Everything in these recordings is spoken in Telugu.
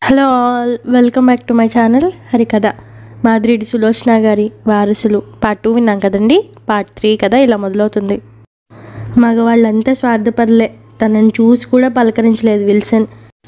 Hello all welcome back to my channel Harikatha Madireddy Sulochana గారి వారసులు పార్ట్ టూ విన్నాం కదండి పార్ట్ త్రీ కదా ఇలా మొదలవుతుంది మగవాళ్ళంతా స్వార్థపరులే తనని చూసి కూడా పలకరించలేదు విల్సన్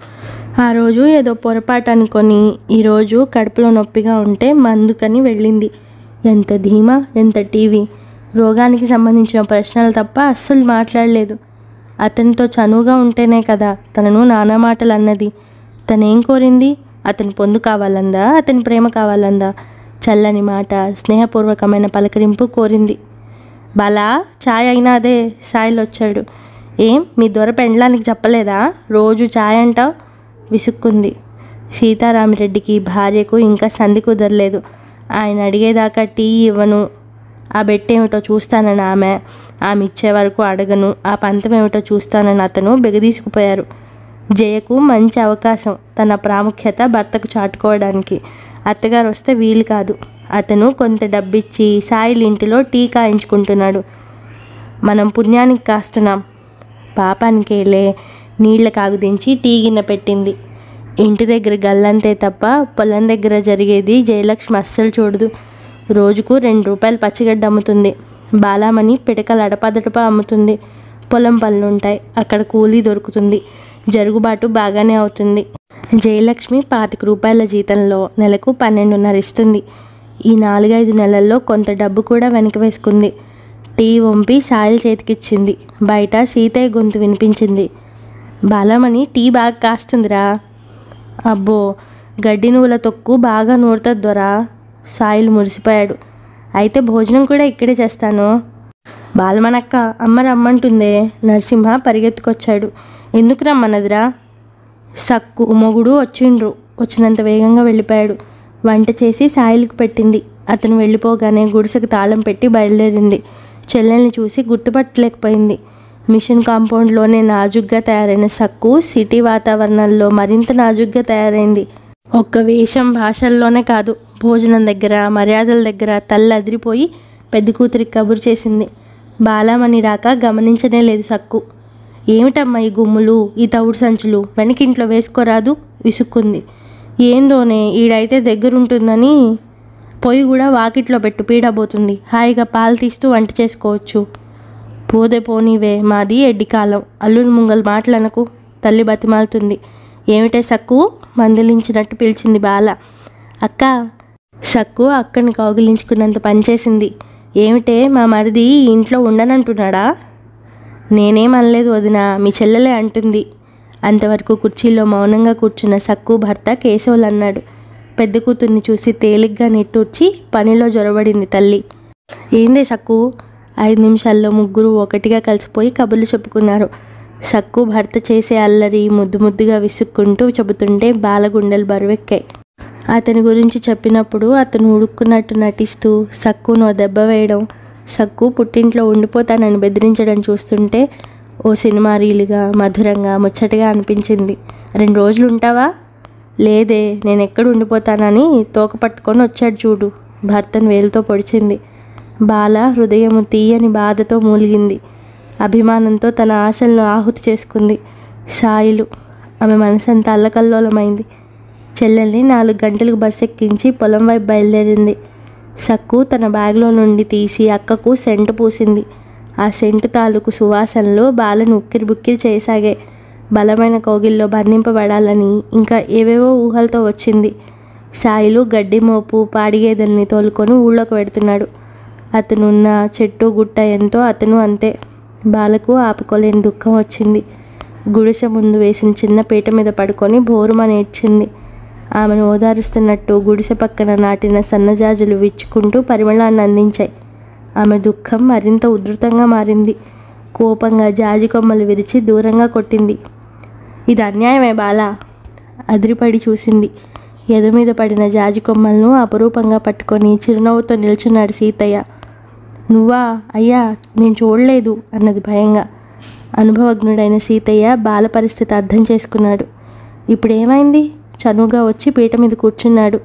ఆ రోజు ఏదో పొరపాటు అనుకొని ఈరోజు కడుపులో నొప్పిగా ఉంటే మందుకని వెళ్ళింది ఎంత ధీమా ఎంత టీవీ రోగానికి సంబంధించిన ప్రశ్నలు తప్ప అస్సలు మాట్లాడలేదు అతనితో చనువుగా ఉంటేనే కదా తనను నానా మాటలు అన్నది తనేం కోరింది అతని పొందు కావాలందా అతని ప్రేమ కావాలందా చల్లని మాట స్నేహపూర్వకమైన పలకరింపు కోరింది బాలా ఛాయ్ అయినా అదే సాయిల్ వచ్చాడు ఏం మీ దొర పెండ్లానికి చెప్పలేదా రోజు ఛాయ్ అంటావు విసుక్కుంది సీతారామిరెడ్డికి భార్యకు ఇంకా సంధి కుదరలేదు ఆయన అడిగేదాకా టీ ఇవ్వను ఆ బెట్టేమిటో చూస్తానని ఆమె ఆమె ఇచ్చే వరకు అడగను ఆ పంతం ఏమిటో చూస్తానని అతను బెగదీసుకుపోయారు జయకు మంచి అవకాశం తన ప్రాముఖ్యత భర్తకు చాటుకోవడానికి అత్తగారు వస్తే వీలు కాదు అతను కొంత డబ్బిచ్చి సాయిల్ ఇంటిలో టీ కాయించుకుంటున్నాడు మనం పుణ్యానికి కాస్తున్నాం పాపానికేలే నీళ్ళ కాగుదించి టీ గిన్నె పెట్టింది ఇంటి దగ్గర గల్లంతే తప్ప పొలం దగ్గర జరిగేది జయలక్ష్మి అస్సలు చూడదు రోజుకు రెండు రూపాయలు పచ్చిగడ్డ అమ్ముతుంది బాలామణి పిడకలు అడపదడప అమ్ముతుంది పొలం పనులు ఉంటాయి అక్కడ కూలీ దొరుకుతుంది జరుగుబాటు బాగానే అవుతుంది జయలక్ష్మి పాతిక రూపాయల జీతంలో నెలకు పన్నెండున్నర ఇస్తుంది ఈ నాలుగైదు నెలల్లో కొంత డబ్బు కూడా వెనక వేసుకుంది టీ వంపి సాయిల్ చేతికిచ్చింది బయట సీతయ్య గొంతు వినిపించింది బాలమణి టీ బాగా కాస్తుందిరా అబ్బో గడ్డి నువ్వుల తొక్కు బాగా నూరుతుంది దొరా సాయిల్ మురిసిపోయాడు అయితే భోజనం కూడా ఇక్కడే చేస్తాను బాలమనక్క అమ్మ రమ్మంటుందే నరసింహ పరిగెత్తుకొచ్చాడు ఎందుకు రమ్మన్నదిరా సక్కు మొగుడు వచ్చిండ్రు వచ్చినంత వేగంగా వెళ్ళిపోయాడు వంట చేసి సాయిల్కి పెట్టింది అతను వెళ్ళిపోగానే గుడిసెకు తాళం పెట్టి బయలుదేరింది చెల్లెల్ని చూసి గుర్తుపట్టలేకపోయింది మిషన్ కాంపౌండ్లోనే నాజుగ్గా తయారైన సక్కు సిటీ వాతావరణంలో మరింత నాజుగ్గా తయారైంది ఒక్క వేషం భాషల్లోనే కాదు భోజనం దగ్గర మర్యాదల దగ్గర తల్లి అదిరిపోయి పెద్ద కూతురికి కబురు చేసింది బాలామణి రాక గమనించనే లేదు సక్కు ఏమిటమ్మా ఈ గుమ్ములు ఈ తవుడు సంచులు వెనకింట్లో వేసుకోరాదు విసుక్కుంది ఏందోనే ఈడైతే దగ్గరుంటుందని పొయ్యి కూడా వాకిట్లో పెట్టు పీడబోతుంది హాయిగా పాలు తీస్తూ వంట చేసుకోవచ్చు పోదే పోనీవే మాది ఎడ్డి కాలం అల్లుని ముంగల్ మాటలనకు తల్లి బతిమాలుతుంది ఏమిటే సక్కు మందలించినట్టు పిలిచింది బాల అక్క సక్కు అక్కని కౌగిలించుకున్నంత పనిచేసింది ఏమిటే మా మరిది ఈ ఇంట్లో ఉండనంటున్నాడా నేనేం అనలేదు వదిన మీ చెల్లెలే అంటుంది అంతవరకు కుర్చీలో మౌనంగా కూర్చున్న సక్కు భర్త కేశవులు అన్నాడు పెద్ద కూతుర్ని చూసి తేలిగ్గా నిట్టూర్చి పనిలో జొరబడింది తల్లి ఏందే సక్కు ఐదు నిమిషాల్లో ముగ్గురు ఒకటిగా కలిసిపోయి కబుర్లు చెప్పుకున్నారు సక్కు భర్త చేసే అల్లరి ముద్దు ముద్దుగా విసుక్కుంటూ చెబుతుంటే బాలగుండెలు బరువెక్కాయి అతని గురించి చెప్పినప్పుడు అతను ఉడుక్కున్నట్టు నటిస్తూ సక్కును ఓ దెబ్బ వేయడం సక్కు పుట్టింట్లో ఉండిపోతానని బెదిరించడం చూస్తుంటే ఓ సినిమా రీలుగా మధురంగా ముచ్చటగా అనిపించింది రెండు రోజులు ఉంటావా లేదే నేను ఎక్కడ ఉండిపోతానని తోక పట్టుకొని వచ్చాడు చూడు భర్తను వేలుతో పొడిచింది బాల హృదయము తీయని బాధతో మూలిగింది అభిమానంతో తన ఆశలను ఆహుతి చేసుకుంది సాయిలు ఆమె మనసంతా అల్లకల్లోలమైంది చెల్లెల్ని నాలుగు గంటలకు బస్ ఎక్కించి పొలం వైపు బయలుదేరింది సక్కు తన బ్యాగ్లో నుండి తీసి అక్కకు సెంటు పూసింది ఆ సెంటు తాలూకు సువాసనలు బాలను ఉక్కిరి బుక్కిరి చేయసాగాయి బలమైన కౌగిల్లో బంధింపబడాలని ఇంకా ఏవేవో ఊహలతో వచ్చింది సాయిలు గడ్డి మోపు పాడిగేదల్ని తోలుకొని ఊళ్ళోకి పెడుతున్నాడు అతనున్న చెట్టు గుట్ట ఎంతో అతను అంతే బాలకు ఆపుకోలేని దుఃఖం వచ్చింది గుడిసె ముందు వేసిన చిన్న పీట మీద పడుకొని బోరుమని ఏడ్చింది ఆమెను ఓదారుస్తున్నట్టు గుడిసె పక్కన నాటిన సన్నజాజులు విచ్చుకుంటూ పరిమళాన్ని అందించాయి ఆమె దుఃఖం మరింత ఉధృతంగా మారింది కోపంగా జాజి కొమ్మలు విరిచి దూరంగా కొట్టింది ఇది అన్యాయమే బాలా అదిరిపడి చూసింది ఎద మీద పడిన జాజి కొమ్మలను అపరూపంగా పట్టుకొని చిరునవ్వుతో నిల్చున్నాడు సీతయ్య నువ్వా అయ్యా నేను చూడలేదు అన్నది భయంగా అనుభవజ్ఞుడైన సీతయ్య బాల పరిస్థితి అర్థం చేసుకున్నాడు ఇప్పుడు ఏమైంది చనువుగా వచ్చి పీట మీద కూర్చున్నాడు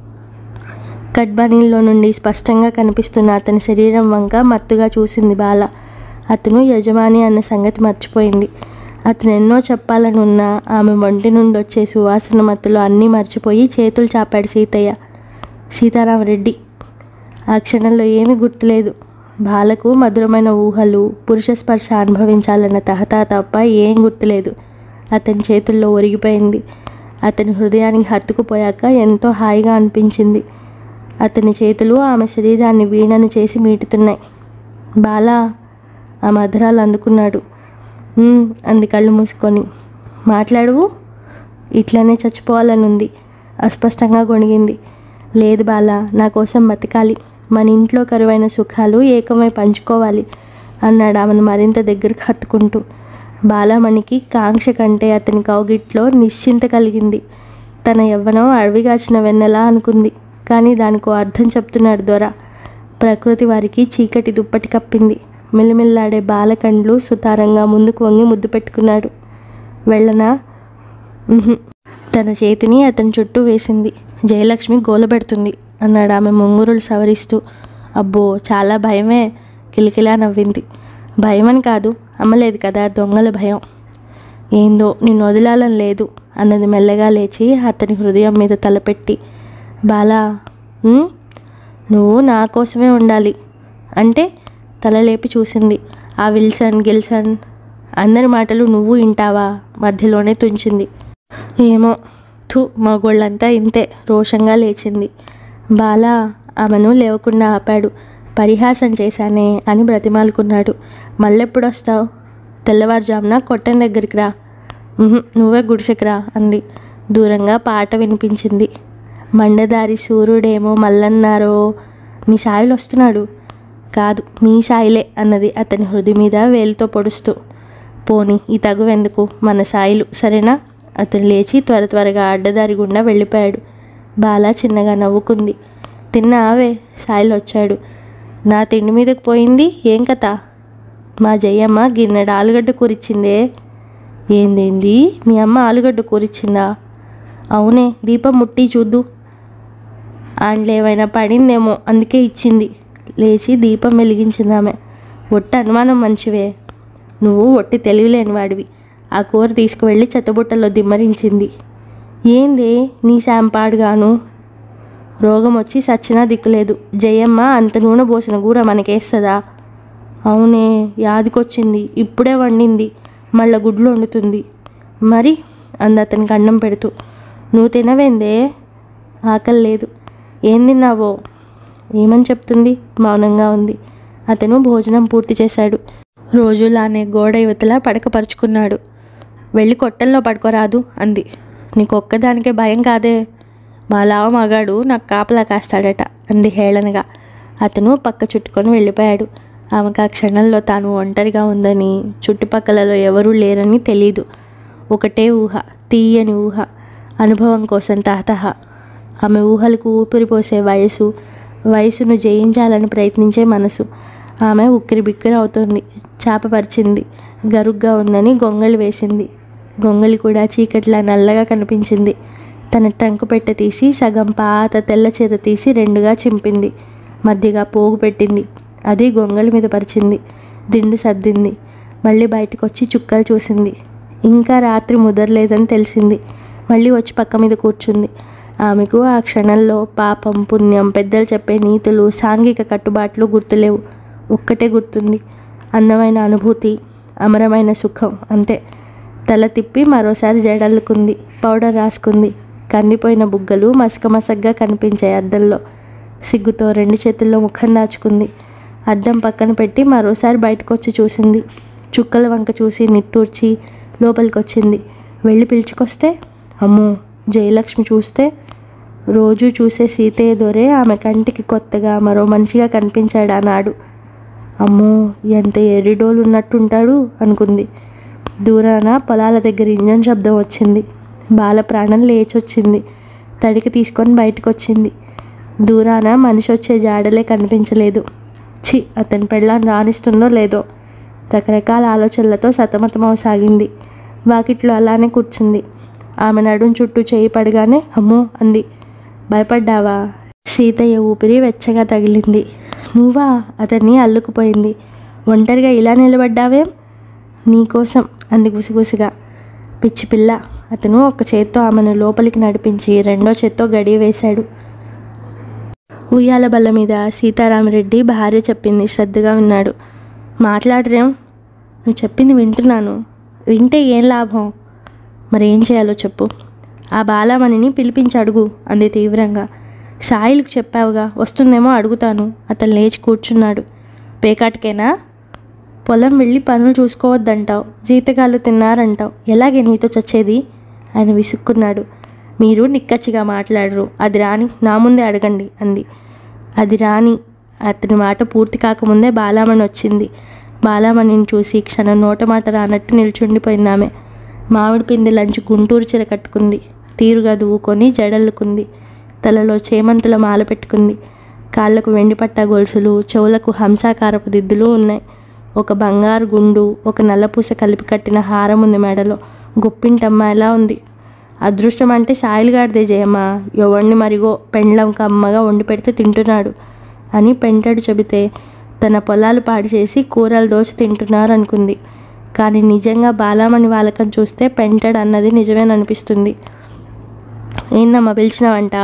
కట్బనీల్లో నుండి స్పష్టంగా కనిపిస్తున్న అతని శరీరం వంక మత్తుగా చూసింది బాల అతను యజమాని అన్న సంగతి మర్చిపోయింది అతను ఎన్నో చెప్పాలని ఉన్నా ఆమె వంటి నుండి వచ్చే సువాసన మత్తులో అన్నీ మర్చిపోయి చేతులు చాపాడు సీతయ్య సీతారామరెడ్డి ఆ క్షణంలో ఏమీ గుర్తులేదు బాలకు మధురమైన ఊహలు పురుష స్పర్శ అనుభవించాలన్న తహతా తప్ప ఏం గుర్తులేదు అతని చేతుల్లో ఒరిగిపోయింది అతని హృదయానికి హత్తుకుపోయాక ఎంతో హాయిగా అనిపించింది అతని చేతులు ఆమె శరీరాన్ని వీణను చేసి మీటుతున్నాయి బాలా ఆ మధురాలు అందుకున్నాడు "ఉమ్," అంది కళ్ళు మూసుకొని మాట్లాడువు ఇట్లనే చచ్చిపోవాలని ఉంది అస్పష్టంగా గొణిగింది లేదు బాలా నా కోసం బతకాలి మన ఇంట్లో కరువైన సుఖాలు ఏకమై పంచుకోవాలి అన్నాడు ఆమెను మరింత దగ్గరకు హత్తుకుంటూ బాలామణికి కాంక్ష కంటే అతని కౌగిట్లో నిశ్చింత కలిగింది తన యవ్వనం అడవిగాచిన వెన్నెలా అనుకుంది కానీ దానికో అర్థం చెప్తున్నాడు దొర ప్రకృతి వారికి చీకటి దుప్పటి కప్పింది మిల్లమిల్లాడే బాలకండ్లు సుతారంగా ముందుకు వంగి ముద్దు పెట్టుకున్నాడు వెళ్ళనా ఉహుం. తన చేతిని అతని చుట్టూ వేసింది జయలక్ష్మి గోలబెడుతుంది అన్నాడు ఆమె ముంగురులు సవరిస్తూ అబ్బో చాలా భయమే కిలకిలా నవ్వింది భయమని కాదు అమ్మలేదు కదా దొంగల భయం ఏందో నిన్ను వదిలాలని లేదు అన్నది మెల్లగా లేచి అతని హృదయం మీద తలపెట్టి బాలా "ఉమ్, నువ్వు నా కోసమే ఉండాలి అంటే తల లేపి చూసింది ఆ విల్సన్ గిల్సన్ అందరి మాటలు నువ్వు వింటావా మధ్యలోనే తుంచింది ఏమో థు మగోళ్ళంతా ఇంతే రోషంగా లేచింది బాలా ఆమెను లేవకుండా ఆపాడు పరిహాసం చేశానే అని బ్రతిమాలుకున్నాడు మళ్ళెప్పుడు వస్తావు తెల్లవారుజామున కొట్టం దగ్గరికి రా "ఉహుం, నువ్వే గుడిసెకి రా అంది దూరంగా పాట వినిపించింది మండదారి సూర్యుడేమో మల్లన్నారో మీ సాయిలు వస్తున్నాడు కాదు మీ సాయిలే అన్నది అతని హృది మీద వేలుతో పొడుస్తూ పోని ఈ తగువెందుకు మన సాయిలు సరేనా అతను లేచి త్వర త్వరగా అడ్డదారి గుండా వెళ్ళిపోయాడు బాల చిన్నగా నవ్వుకుంది తిన్నావే సాయిలు వచ్చాడు నా తిండి మీదకి పోయింది ఏం కథ మా జయమ్మ గిన్నెడు ఆలుగడ్డ కూరిచ్చిందే ఏందేంది మీ అమ్మ ఆలుగడ్డ కూరిచ్చిందా అవునే దీపం ముట్టి చూద్దు ఆండ్లో ఏమైనా పడిందేమో అందుకే ఇచ్చింది లేచి దీపం వెలిగించింది ఆమె ఒట్టి అనుమానం మంచివే నువ్వు ఒట్టి తెలివిలేని వాడివి ఆ కూర తీసుకువెళ్ళి చెత్తబుట్టలో దిమ్మరించింది ఏంది నీ శాంపాడుగాను రోగం వచ్చి సచ్చినా దిక్కులేదు జయమ్మ అంత నూనె పోసిన కూర మనకేస్తుందా అవునే యాదికొచ్చింది ఇప్పుడే వండింది మళ్ళా గుడ్లు వండుతుంది మరి అంది అతనికి అన్నం పెడుతూ నువ్వు తినవేందే ఆకలి లేదు ఏం తిన్నావో ఏమని చెప్తుంది మౌనంగా ఉంది అతను భోజనం పూర్తి చేశాడు రోజులానే గోడ యువతల పడకపరుచుకున్నాడు వెళ్ళి కొట్టంలో పడుకోరాదు అంది నీకు ఒక్కదానికే భయం కాదే మా లావ మగాడు నాకు కాపలా కాస్తాడట అంది హేళనగా అతను పక్క చుట్టుకొని వెళ్ళిపోయాడు ఆమెకు ఆ క్షణంలో తాను ఒంటరిగా ఉందని చుట్టుపక్కలలో ఎవరూ లేరని తెలీదు ఒకటే ఊహ తీయని ఊహ అనుభవం కోసం తహతహ ఆమె ఊహలకు ఊపిరి పోసే వయసు వయసును జయించాలని ప్రయత్నించే మనసు ఆమె ఉక్కిరి బిక్కిరి అవుతోంది చాపపరిచింది గరుగ్గా ఉందని గొంగళి వేసింది గొంగళి కూడా చీకట్లా నల్లగా కనిపించింది తన ట్రంకు పెట్టె తీసి సగం పాత తెల్ల చీర తీసి రెండుగా చింపింది మధ్యగా పోగు పెట్టింది అది గొంగళి మీద పరిచింది దిండు సర్దింది మళ్ళీ బయటకు వచ్చి చుక్కలు చూసింది ఇంకా రాత్రి ముదరలేదని తెలిసింది మళ్ళీ వచ్చి పక్క మీద కూర్చుంది ఆమెకు ఆ క్షణంలో పాపం పుణ్యం పెద్దలు చెప్పే నీతులు సాంఘిక కట్టుబాట్లు గుర్తులేవు ఒక్కటే గుర్తుంది అందమైన అనుభూతి అమరమైన సుఖం అంతే తల తిప్పి మరోసారి జడల్లుకుంది పౌడర్ రాసుకుంది కందిపోయిన బుగ్గలు మసక మసగ్గా కనిపించాయి అద్దంలో సిగ్గుతో రెండు చేతుల్లో ముఖం దాచుకుంది అద్దం పక్కన పెట్టి మరోసారి బయటకు వచ్చి చూసింది చుక్కల వంక చూసి నిట్టూర్చి లోపలికి వచ్చింది వెళ్ళి పిలుచుకొస్తే అమ్మో జయలక్ష్మి చూస్తే రోజు చూసే సీతయ్య దొరే ఆమె కంటికి కొత్తగా మరో మనిషిగా కనిపించాడు ఆనాడు అమ్మో ఎంత ఎర్రిడోలు ఉన్నట్టుంటాడు అనుకుంది దూరాన పొలాల దగ్గర ఇంజన్ శబ్దం వచ్చింది బాల ప్రాణం లేచొచ్చింది తడికి తీసుకొని బయటకు వచ్చింది దూరాన మనిషి వచ్చే జాడలే కనిపించలేదు చి అతని పెళ్ళాన్ని రాణిస్తుందో లేదో రకరకాల ఆలోచనలతో సతమతమవసాగింది వాకిట్లో అలానే కూర్చుంది ఆమె నడుం చుట్టూ చేయి పడగానే అమ్మో అంది భయపడ్డావా సీతయ్య ఊపిరి వెచ్చగా తగిలింది నువ్వా అతన్ని అల్లుకుపోయింది ఒంటరిగా ఇలా నిలబడ్డావేం నీకోసం అంది గుసిగుసిగా పిచ్చి పిల్ల అతను ఒక చేత్తో ఆమెను లోపలికి నడిపించి రెండో చేత్తో గడియ వేశాడు ఉయ్యాల బల్ల మీద సీతారామరెడ్డి భార్య చెప్పింది శ్రద్ధగా విన్నాడు మాట్లాడరేం నువ్వు చెప్పింది వింటున్నాను వింటే ఏం లాభం మరి ఏం చేయాలో చెప్పు ఆ బాలమణిని పిలిపించి అడుగు అంది తీవ్రంగా సాయిలకు చెప్పావుగా వస్తుందేమో అడుగుతాను అతను లేచి కూర్చున్నాడు పేకాటికేనా పొలం వెళ్ళి పనులు చూసుకోవద్దంటావు జీతగాళ్ళు తిన్నారంటావు ఎలాగే నీతో చచ్చేది ఆయన విసుక్కున్నాడు మీరు నిక్కచ్చిగా మాట్లాడరు అది రాని నా ముందే అడగండి అంది అది రాని అతని మాట పూర్తి కాకముందే బాలామణి వచ్చింది బాలామణిని చూసి క్షణం నోట మాట రానట్టు నిల్చుండిపోయింది ఆమె మామిడి పిండి లంచు గుంటూరు చీర కట్టుకుంది తీరుగా దువ్వుకొని జడల్లుకుంది తలలో చేమంతుల మాల పెట్టుకుంది కాళ్లకు వెండి పట్ట గొలుసులు చెవులకు హంసాకారపు దిద్దులు ఉన్నాయి ఒక బంగారు గుండు ఒక నల్లపూస కలిపి కట్టిన హారం ఉంది మెడలో గుప్పింటమ్మాయిలా ఉంది అదృష్టం అంటే సాయిలుగాడిదే జయమ్మ ఎవడిని మరిగో పెండ్లం కమ్మగా వండి పెడితే తింటున్నాడు అని పెంటాడు చెబితే తన పొలాలు పాడు చేసి కూరలు దోచి తింటున్నారు అనుకుంది కానీ నిజంగా బాలామణి వాళ్ళకం చూస్తే పెంటాడు అన్నది నిజమేననిపిస్తుంది ఏందమ్మా పిలిచినావంట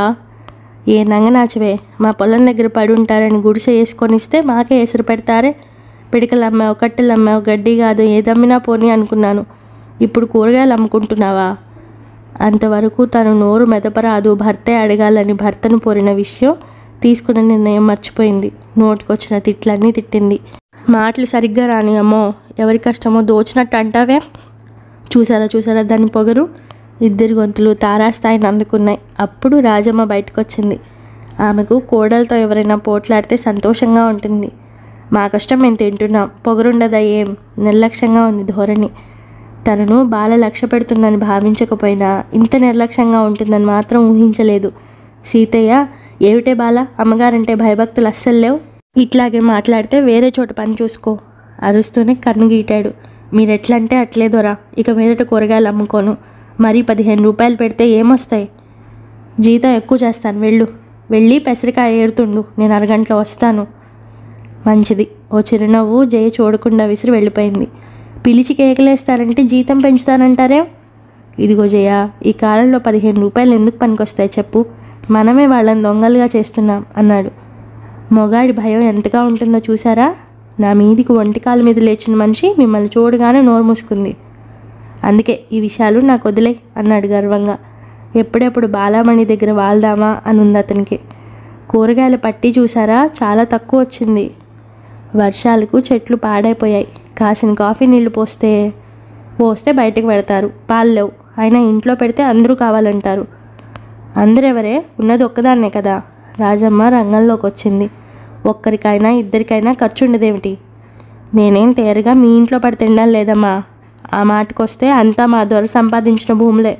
ఏ నంగనాచివే మా పొలం దగ్గర పడి ఉంటారని గుడిసె వేసుకొని ఇస్తే మాకే ఎసురు పెడతారే పిడికలు అమ్మావు కట్టెలు అమ్మావు గడ్డి కాదు ఏదమ్మినా పోనీ అనుకున్నాను ఇప్పుడు కూరగాయలు అమ్ముకుంటున్నావా అంతవరకు తను నోరు మెదపరాదు భర్తే అడగాలని భర్తను పోరిన విషయం తీసుకున్న నిర్ణయం మర్చిపోయింది నోటికొచ్చిన తిట్లన్నీ తిట్టింది మాటలు సరిగ్గా రాని అమ్మో ఎవరి కష్టమో దోచినట్టు అంటావే చూసారా చూసారా దాని పొగరు ఇద్దరి గొంతులు తారాస్థాయిని అందుకున్నాయి అప్పుడు రాజమ్మ బయటకు వచ్చింది ఆమెకు కోడలతో ఎవరైనా పోట్లాడితే సంతోషంగా ఉంటుంది మా కష్టం మేము తింటున్నాం పొగరుండదా ఏం నిర్లక్ష్యంగా ఉంది ధోరణి తనను బాల లక్ష్య పెడుతుందని భావించకపోయినా ఇంత నిర్లక్ష్యంగా ఉంటుందని మాత్రం ఊహించలేదు సీతయ్య ఏమిటే బాల అమ్మగారంటే భయభక్తులు అస్సలు లేవు ఇట్లాగే మాట్లాడితే వేరే చోట పని చూసుకో అరుస్తూనే కన్ను గీటాడు మీరెట్లంటే అట్లే దొరా ఇక మీదట కూరగాయలు అమ్ముకోను మరీ పదిహేను రూపాయలు పెడితే ఏమొస్తాయి జీతం ఎక్కువ చేస్తాను వెళ్ళు వెళ్ళి పెసరికాయ ఏరుతుండు నేను అరగంటలో వస్తాను మంచిది ఓ చిరునవ్వు జయ చూడకుండా విసిరి వెళ్ళిపోయింది పిలిచి కేకలేస్తారంటే జీతం పెంచుతానంటారే ఇదిగో జయ ఈ కాలంలో పదిహేను రూపాయలు ఎందుకు పనికొస్తాయి చెప్పు మనమే వాళ్ళని దొంగలుగా చేస్తున్నాం అన్నాడు మొగాడి భయం ఎంతగా ఉంటుందో చూసారా నా మీదికి ఒంటికాల మీద లేచిన మనిషి మిమ్మల్ని చూడగానే నోరు మూసుకుంది అందుకే ఈ విషయాలు నాకు వదిలే అన్నాడు గర్వంగా ఎప్పుడెప్పుడు బాలామణి దగ్గర వాళ్దామా అని ఉంది అతనికి కూరగాయల పట్టి చూసారా చాలా తక్కువ వచ్చింది వర్షాలకు చెట్లు పాడైపోయాయి కాసిన కాఫీ నీళ్లు పోస్తే పోస్తే బయటకు పెడతారు పాలు లేవు అయినా ఇంట్లో పెడితే అందరూ కావాలంటారు అందరెవరే ఉన్నది ఒక్కదాన్నే కదా రాజమ్మ రంగంలోకి వచ్చింది ఒక్కరికైనా ఇద్దరికైనా ఖర్చు ఉండదేమిటి నేనేం తేరగా మీ ఇంట్లో పడి తినడం లేదమ్మా ఆ మాటకొస్తే అంతా మా దొర సంపాదించిన భూములే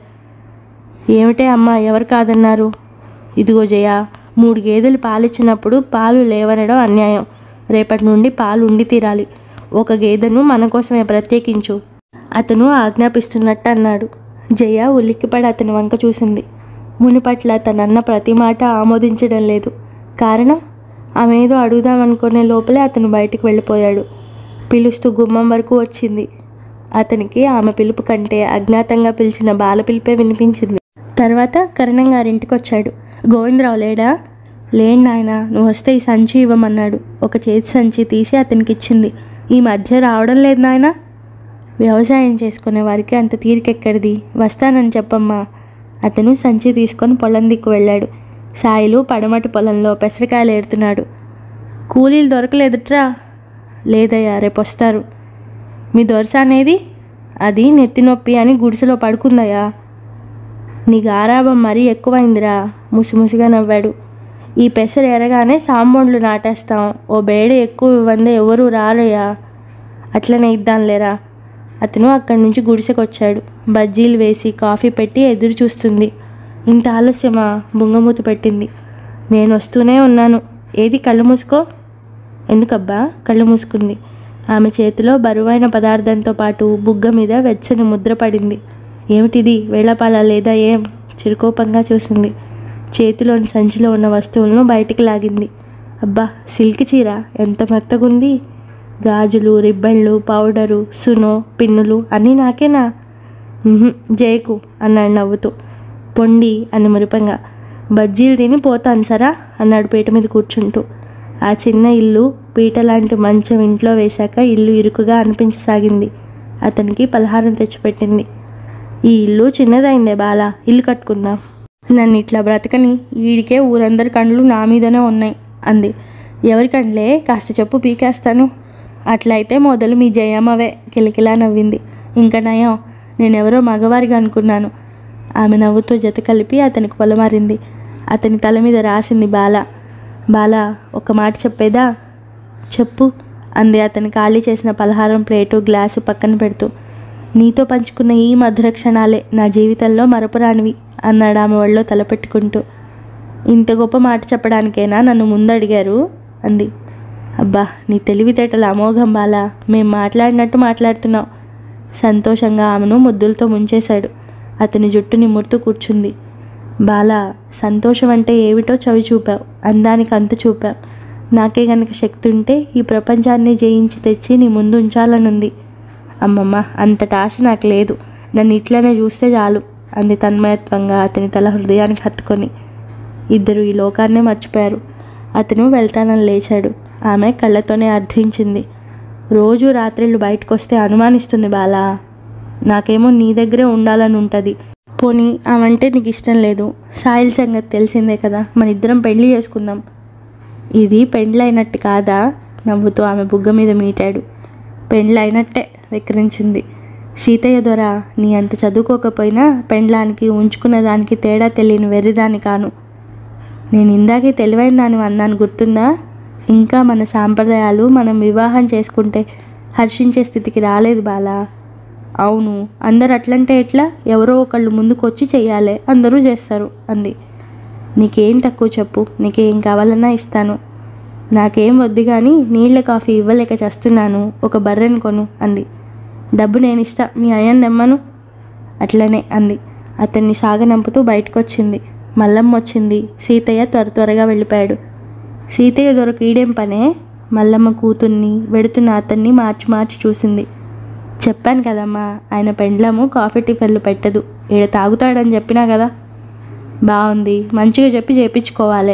ఏమిటే అమ్మా ఎవరు కాదన్నారు ఇదిగో జయ మూడు గేదెలు పాలిచ్చినప్పుడు పాలు లేవనడం అన్యాయం రేపటి నుండి పాలు ఉండి తీరాలి ఒక గేదెను మన కోసమే ప్రత్యేకించు అతను ఆజ్ఞాపిస్తున్నట్టు అన్నాడు జయ ఉలిక్కిపడి అతని వంక చూసింది మునిపట్ల తనన్న ప్రతి మాట ఆమోదించడం లేదు కారణం ఆమె ఏదో అడుగుదామనుకునే లోపలే అతను బయటికి వెళ్ళిపోయాడు పిలుస్తూ గుమ్మం వరకు వచ్చింది అతనికి ఆమె పిలుపు కంటే అజ్ఞాతంగా పిలిచిన బాల పిలిపే వినిపించింది తర్వాత కరణం గారింటికి వచ్చాడు గోవిందరావు లేడా లేండి నాయన నువ్వు వస్తే ఈ సంచి ఇవ్వమన్నాడు ఒక చేతి సంచి తీసి అతనికి ఇచ్చింది ఈ మధ్య రావడం లేదు నాయన వ్యవసాయం చేసుకునే వారికి అంత తీరికెక్కడిది వస్తానని చెప్పమ్మా అతను సంచి తీసుకొని పొలం దిక్కు వెళ్ళాడు సాయిలు పడమటి పొలంలో పెసరకాయలు ఏరుతున్నాడు కూలీలు దొరకలేదుట్రా లేదయ్యా రేపు వస్తారు మీ దొరస అనేది అది నెత్తి నొప్పి అని గుడిసెలో పడుకుందయ్యా నీ గారాబం మరీ ఎక్కువైందిరా ముసిముసిగా నవ్వాడు ఈ పెసరు ఎరగానే సాంబొండ్లు నాటేస్తాం ఓ బేడ ఎక్కువ ఇవ్వందే ఎవరు రారయ్యా అట్లనే ఇద్దాంలేరా అతను అక్కడి నుంచి గుడిసెకు వచ్చాడు బజ్జీలు వేసి కాఫీ పెట్టి ఎదురు చూస్తుంది ఇంత ఆలస్యమా బుంగమూత పెట్టింది నేను వస్తూనే ఉన్నాను ఏది కళ్ళు మూసుకో ఎందుకబ్బా కళ్ళు మూసుకుంది ఆమె చేతిలో బరువైన పదార్థంతో పాటు బుగ్గ మీద వెచ్చని ముద్ర పడింది ఏమిటిది వేళపాల లేదా ఏం చిరుకోపంగా చూసింది చేతిలోని సంచిలో ఉన్న వస్తువులను బయటికి లాగింది అబ్బా సిల్క్ చీర ఎంత మెత్తగుంది గాజులు రిబ్బన్లు పౌడరు సునో పిన్నులు అన్నీ నాకేనా "ఉహుం, జయకు అన్నాడు నవ్వుతూ పొండి అని మురిపంగా బజ్జీలు తిని పోతాను సరా అన్నాడు పీట మీద కూర్చుంటూ ఆ చిన్న ఇల్లు పీట లాంటి మంచం ఇంట్లో వేశాక ఇల్లు ఇరుకుగా అనిపించసాగింది అతనికి పలహారం తెచ్చిపెట్టింది ఈ ఇల్లు చిన్నదైందే బాల ఇల్లు కట్టుకుందాం నన్ను ఇట్లా బ్రతకని ఈడికే ఊరందరి కండ్లు నా మీదనే ఉన్నాయి అంది ఎవరి కండ్లే కాస్త చెప్పు పీకేస్తాను అట్లయితే మొదలు మీ జయమ్మవే కిలకిలా నవ్వింది ఇంకా నయం నేనెవరో మగవారిగా అనుకున్నాను ఆమె నవ్వుతో జత కలిపి అతనికి పొలమారింది అతని తల మీద రాసింది బాల బాల ఒక మాట చెప్పేదా చెప్పు అంది అతను ఖాళీ చేసిన పలహారం ప్లేటు గ్లాసు పక్కన పెడుతూ నీతో పంచుకున్న ఈ మధుర క్షణాలే నా జీవితంలో మరపురానివి అన్నాడు ఆమె ఒళ్ళో తలపెట్టుకుంటూ ఇంత గొప్ప మాట చెప్పడానికైనా నన్ను ముందు అడిగారు అంది అబ్బా నీ తెలివితేటల అమోఘం బాలా మేం మాట్లాడినట్టు మాట్లాడుతున్నావు సంతోషంగా ఆమెను ముద్దులతో ముంచేశాడు అతని జుట్టు నిమురుతూ కూర్చుంది బాలా సంతోషం అంటే ఏమిటో చవి చూపావు అందానికి అంతు చూపావు నాకే గనక శక్తి ఉంటే ఈ ప్రపంచాన్ని జయించి తెచ్చి నీ ముందు ఉంచాలనుంది అమ్మమ్మ అంతటి ఆశ నాకు లేదు నన్ను ఇట్లనే చూస్తే చాలు అంది తన్మయత్వంగా అతని తల హృదయానికి హత్తుకొని ఇద్దరు ఈ లోకాన్నే మర్చిపోయారు అతను వెళ్తానని లేచాడు ఆమె కళ్ళతోనే అర్థించింది రోజు రాత్రిళ్ళు బయటకు వస్తే అనుమానిస్తుంది బాలా నాకేమో నీ దగ్గరే ఉండాలని ఉంటుంది పోనీ అవంటే నీకు ఇష్టం లేదు సాయిల్ సంగతి తెలిసిందే కదా మన ఇద్దరం పెళ్లి చేసుకుందాం ఇది పెండ్లైనట్టు కాదా నవ్వుతూ ఆమె బుగ్గ మీద మీటాడు పెండ్లైనట్టే వెక్కిరించింది సీతయ్య దొర నీ అంత చదువుకోకపోయినా పెండ్లానికి ఉంచుకున్న దానికి తేడా తెలియని వెర్రిదాన్ని కాను నేను ఇందాకే తెలివైన దాని అన్నాను గుర్తుందా ఇంకా మన సాంప్రదాయాలు మనం వివాహం చేసుకుంటే హర్షించే స్థితికి రాలేదు బాలా అవును అందరు అట్లంటే ఎట్లా ఎవరో ఒకళ్ళు ముందుకు వచ్చి చెయ్యాలి అందరూ చేస్తారు అంది నీకేం తక్కువ చెప్పు నీకేం కావాలన్నా ఇస్తాను నాకేం వద్దు కానీ నీళ్ళ కాఫీ ఇవ్వలేక చేస్తున్నాను ఒక బర్రెను కొను అంది డబ్బు నేను ఇస్తా మీ అయ్యని తెమ్మను అట్లనే అంది అతన్ని సాగనంపుతూ బయటకొచ్చింది మల్లమ్మ వచ్చింది సీతయ్య త్వర త్వరగా వెళ్ళిపోయాడు సీతయ్య దొరకు ఈడేం పనే మల్లమ్మ కూతుర్ని వెడుతున్న అతన్ని మార్చి మార్చి చూసింది చెప్పాను కదమ్మా ఆయన పెండ్లము కాఫీ టిఫిన్లు పెట్టదు ఈడ తాగుతాడని చెప్పినా కదా బాగుంది మంచిగా చెప్పి చేపించుకోవాలి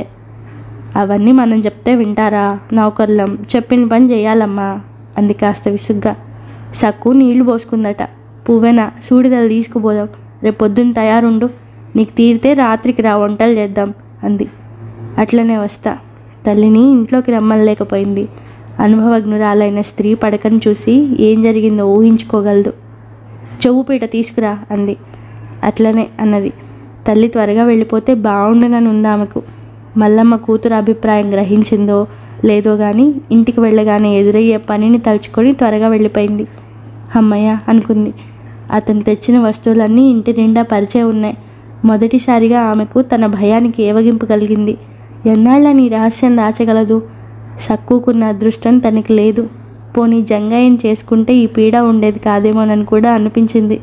అవన్నీ మనం చెప్తే వింటారా నౌకర్లం చెప్పిన పని చేయాలమ్మా అంది కాస్త విసుగ్గా సక్కు నీళ్లు పోసుకుందట పువ్వెనా సూడిదలు తీసుకుపోదాం రేపు పొద్దున్న తయారుండు నీకు తీరితే రాత్రికి రా వంటలు చేద్దాం అంది అట్లనే వస్తా తల్లిని ఇంట్లోకి రమ్మనలేకపోయింది అనుభవజ్ఞురాలైన స్త్రీ పడకను చూసి ఏం జరిగిందో ఊహించుకోగలదు చెవు పీట తీసుకురా అంది అట్లనే అన్నది తల్లి త్వరగా వెళ్ళిపోతే బాగుండునని ఉంది ఆమెకు మల్లమ్మ కూతురు అభిప్రాయం గ్రహించిందో లేదో కానీ ఇంటికి వెళ్ళగానే ఎదురయ్యే పనిని తలుచుకొని త్వరగా వెళ్ళిపోయింది అమ్మయ్య అనుకుంది అతను తెచ్చిన వస్తువులన్నీ ఇంటి నిండా పరిచే ఉన్నాయి మొదటిసారిగా ఆమెకు తన భయానికి ఏవగింపు కలిగింది ఎన్నాళ్ళని ఈ రహస్యం దాచగలదు సక్కుకున్న అదృష్టం తనకి లేదు పోనీ జంగాయం చేసుకుంటే ఈ పీడ ఉండేది కాదేమోనని కూడా అనిపించింది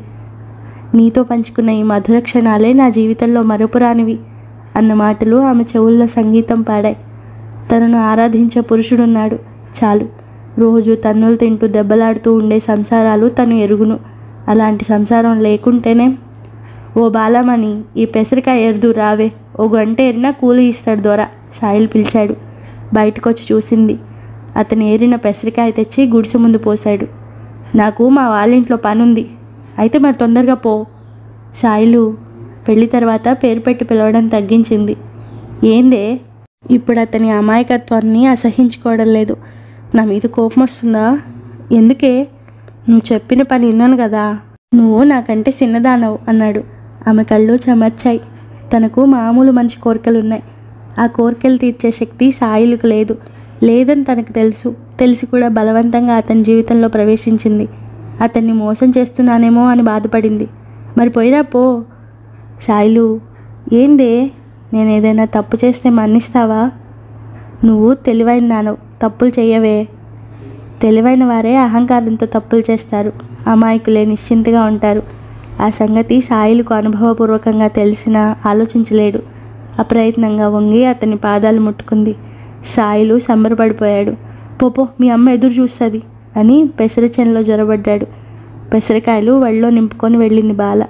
నీతో పంచుకున్న ఈ మధుర క్షణాలే నా జీవితంలో మరుపురానివి అన్న మాటలు ఆమె చెవుల్లో సంగీతం పాడాయి తనను ఆరాధించే పురుషుడున్నాడు చాలు రోజు తన్నులు తింటూ దెబ్బలాడుతూ ఉండే సంసారాలు తను ఎరుగును అలాంటి సంసారం లేకుంటేనే ఓ బాలమని ఈ పెసరకాయ ఎరుదు రావే ఓ గంట ఎరినా కూలి ఇస్తాడు దొర సాయిల్ పిలిచాడు బయటకొచ్చి చూసింది అతను ఏరిన పెసరకాయ తెచ్చి గుడిసె ముందు పోశాడు నాకు మా వాళ్ళింట్లో పనుంది అయితే మరి తొందరగా పో సాయిలు పెళ్లి తర్వాత పేరు పెట్టి పిలవడం తగ్గించింది ఏందే ఇప్పుడు అతని అమాయకత్వాన్ని అసహించుకోవడం లేదు నా మీద కోపం వస్తుందా ఎందుకే నువ్వు చెప్పిన పని విన్నాను కదా నువ్వు నాకంటే చిన్నదానవు అన్నాడు ఆమె కళ్ళు చెమర్చాయి తనకు మామూలు మంచి కోరికలున్నాయి ఆ కోరికలు తీర్చే శక్తి సాయిలకు లేదు లేదని తనకు తెలుసు తెలిసి కూడా బలవంతంగా అతని జీవితంలో ప్రవేశించింది అతన్ని మోసం చేస్తున్నానేమో అని బాధపడింది మరి పోయిరా పో సాయిలు ఏందే నేను ఏదైనా తప్పు చేస్తే మన్నిస్తావా నువ్వు తెలివైన దానవు తప్పులు చెయ్యవే తెలివైన వారే అహంకారంతో తప్పులు చేస్తారు అమాయకులే నిశ్చింతగా ఉంటారు ఆ సంగతి సాయిలకు అనుభవపూర్వకంగా తెలిసినా ఆలోచించలేడు అప్రయత్నంగా వంగి అతని పాదాలు ముట్టుకుంది సాయిలు సంబరపడిపోయాడు పోపో మీ అమ్మ ఎదురు చూస్తుంది అని పెసర చేనులో జొరబడ్డాడు పెసరకాయలు వళ్ళో నింపుకొని వెళ్ళింది బాల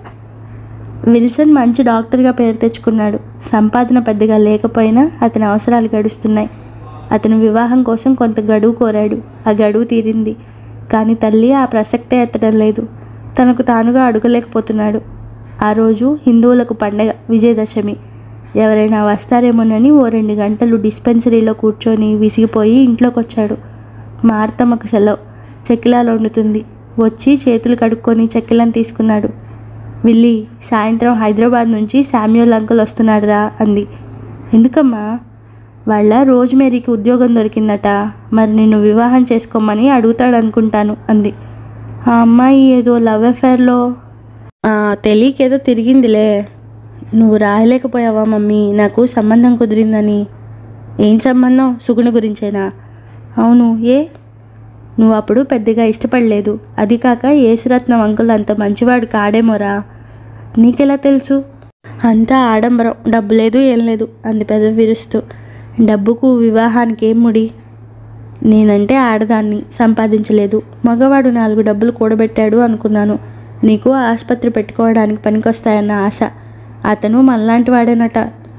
విల్సన్ మంచి డాక్టర్గా పేరు తెచ్చుకున్నాడు సంపాదన పెద్దగా లేకపోయినా అతని అవసరాలు గడుస్తున్నాయి అతను వివాహం కోసం కొంత గడువు కోరాడు ఆ గడువు తీరింది కానీ తల్లి ఆ ప్రసక్తే ఎత్తడం లేదు తనకు తానుగా అడగలేకపోతున్నాడు ఆ రోజు హిందువులకు పండగ విజయదశమి ఎవరైనా వస్తారేమోనని ఓ రెండు గంటలు డిస్పెన్సరీలో కూర్చొని విసిగిపోయి ఇంట్లోకి వచ్చాడు మార్తమ్మకు సెలవు చెక్కిలాలు వండుతుంది వచ్చి చేతులు కడుక్కొని చెక్కిలను తీసుకున్నాడు విల్లి సాయంత్రం హైదరాబాద్ నుంచి శామ్యూల్ అంకుల్ వస్తున్నాడురా అంది ఎందుకమ్మా వాళ్ళ రోజ్మేరీకి ఉద్యోగం దొరికిందట మరి నిన్ను వివాహం చేసుకోమని అడుగుతాడు అనుకుంటాను అంది ఆ అమ్మాయి ఏదో లవ్ అఫేర్లో తెలియకేదో తిరిగిందిలే నువ్వు రాయలేకపోయావా మమ్మీ నాకు సంబంధం కుదిరిందని ఏం సంబంధం సుగుణ గురించేనా అవును ఏ నువ్వు అప్పుడు పెద్దగా ఇష్టపడలేదు అది కాక యేసురత్నం అంకుల్ అంత మంచివాడు కాడేమోరా నీకెలా తెలుసు అంతా ఆడంబరం డబ్బు లేదు ఏం లేదు అంది పెద్ద విరుస్తూ డబ్బుకు వివాహానికి ఏం ముడి నేనంటే ఆడదాన్ని సంపాదించలేదు మగవాడు నాలుగు డబ్బులు కూడబెట్టాడు అనుకున్నాను నీకు ఆసుపత్రి పెట్టుకోవడానికి పనికొస్తాయన్న ఆశ అతను మనలాంటి వాడేనట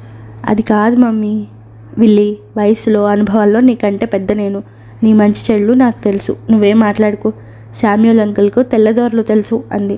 అది కాదు మమ్మీ విల్లి వయసులో అనుభవాల్లో నీకంటే పెద్ద నేను నీ మంచి చెడులు నాకు తెలుసు నువ్వేం మాట్లాడుకు శామ్యూల్ అంకుల్కు తెల్లదోరలు తెలుసు అంది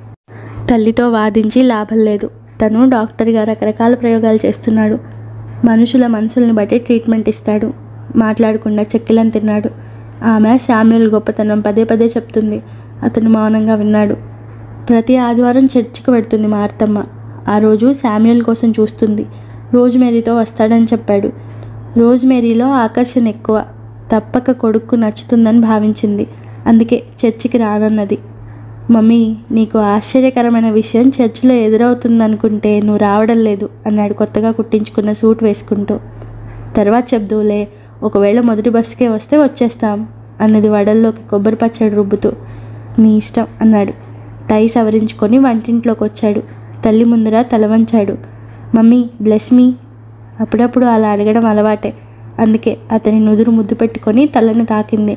తల్లితో వాదించి లాభం లేదు తను డాక్టర్గా రకరకాల ప్రయోగాలు చేస్తున్నాడు మనుషుల మనసుల్ని బట్టి ట్రీట్మెంట్ ఇస్తాడు మాట్లాడకుండా చెక్కిలను తిన్నాడు ఆమె శామ్యుల్ గొప్పతనం పదే పదే చెప్తుంది అతను మౌనంగా విన్నాడు ప్రతి ఆదివారం చర్చికి పెడుతుంది మార్తమ్మ ఆ రోజు శామ్యుల్ కోసం చూస్తుంది రోజ్మేరీతో వస్తాడని చెప్పాడు రోజ్మేరీలో ఆకర్షణ ఎక్కువ తప్పక కొడుక్కు నచ్చుతుందని భావించింది అందుకే చర్చికి రానన్నది మమ్మీ నీకు ఆశ్చర్యకరమైన విషయం చర్చిలో ఎదురవుతుందనుకుంటే నువ్వు రావడం లేదు అన్నాడు కొత్తగా కుట్టించుకున్న సూట్ వేసుకుంటూ తర్వాత చెప్దువులే ఒకవేళ మొదటి బస్సుకే వస్తే వచ్చేస్తాం అన్నది వడల్లోకి కొబ్బరి పచ్చడి రుబ్బుతూ మీ ఇష్టం అన్నాడు టై సవరించుకొని వంటింట్లోకి వచ్చాడు తల్లి ముందర తల వంచాడు మమ్మీ బ్లెస్ మీ అప్పుడప్పుడు అలా అడగడం అలవాటే అందుకే అతని నుదురు ముద్దు పెట్టుకొని తలను తాకింది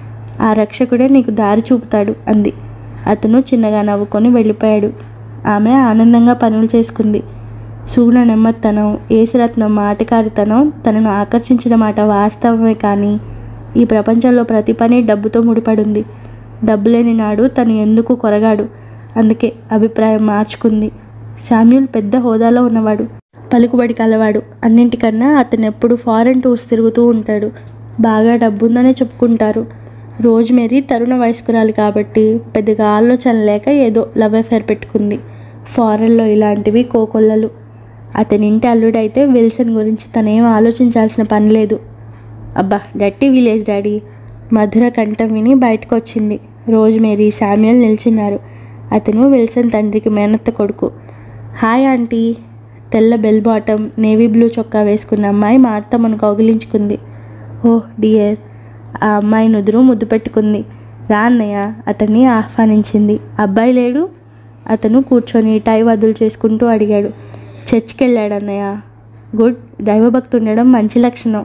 ఆ రక్షకుడే నీకు దారి చూపుతాడు అంది అతను చిన్నగా నవ్వుకొని వెళ్ళిపోయాడు ఆమె ఆనందంగా పనులు చేసుకుంది సూన నెమ్మదితనం ఏసురత్నం మాటకారితనం తనను ఆకర్షించిన మాట వాస్తవమే కానీ ఈ ప్రపంచంలో ప్రతి పని డబ్బుతో ముడిపడుంది డబ్బు లేని నాడు తను ఎందుకు కొరగాడు అందుకే అభిప్రాయం మార్చుకుంది శామ్యూల్ పెద్ద హోదాలో ఉన్నవాడు పలుకుబడి కలవాడు అన్నింటికన్నా అతను ఎప్పుడు ఫారెన్ టూర్స్ తిరుగుతూ ఉంటాడు బాగా డబ్బుందనే చెప్పుకుంటారు రోజ్మేరీ తరుణ వయస్కురాలు కాబట్టి పెద్దగా ఆలోచన లేక ఏదో లవ్ అఫేర్ పెట్టుకుంది ఫారెన్లో ఇలాంటివి కోకొల్లలు అతని ఇంటి అల్లుడైతే విల్సన్ గురించి తనేం ఆలోచించాల్సిన పని లేదు అబ్బా డట్టి విలేజ్ డాడీ మధుర కంఠం విని బయటకు వచ్చింది రోజ్మేరీ శామ్యుయల్ నిల్చున్నారు అతను విల్సన్ తండ్రికి మేనత్త కొడుకు హాయ్ ఆంటీ తెల్ల బెల్ బాటమ్ నేవీ బ్లూ చొక్కా వేసుకున్న అమ్మాయి మార్తమ్మను కౌగిలించుకుంది ఓహ్ డియర్ ఆ అమ్మాయి నుదురు ముద్దు పెట్టుకుంది రా అన్నయ్య అతన్ని ఆహ్వానించింది అబ్బాయి లేడు అతను కూర్చొని టై వదులు చేసుకుంటూ అడిగాడు చర్చికి వెళ్ళాడు అన్నయ్య గుడ్ దైవభక్తి ఉండడం మంచి లక్షణం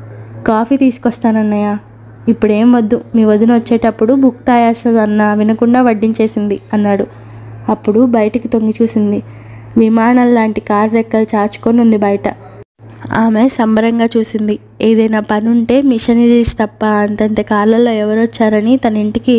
కాఫీ తీసుకొస్తానన్నయ్య ఇప్పుడేం వద్దు మీ వదిన వచ్చేటప్పుడు బుక్ తాయేస్తుందన్న వినకుండా వడ్డించేసింది అన్నాడు అప్పుడు బయటికి తొంగి చూసింది విమానం లాంటి కారు రెక్కలు చాచుకొని ఉంది బయట ఆమె సంబరంగా చూసింది ఏదైనా పని ఉంటే మిషనరీస్ తప్ప అంతంత కార్లలో ఎవరు వచ్చారని తన ఇంటికి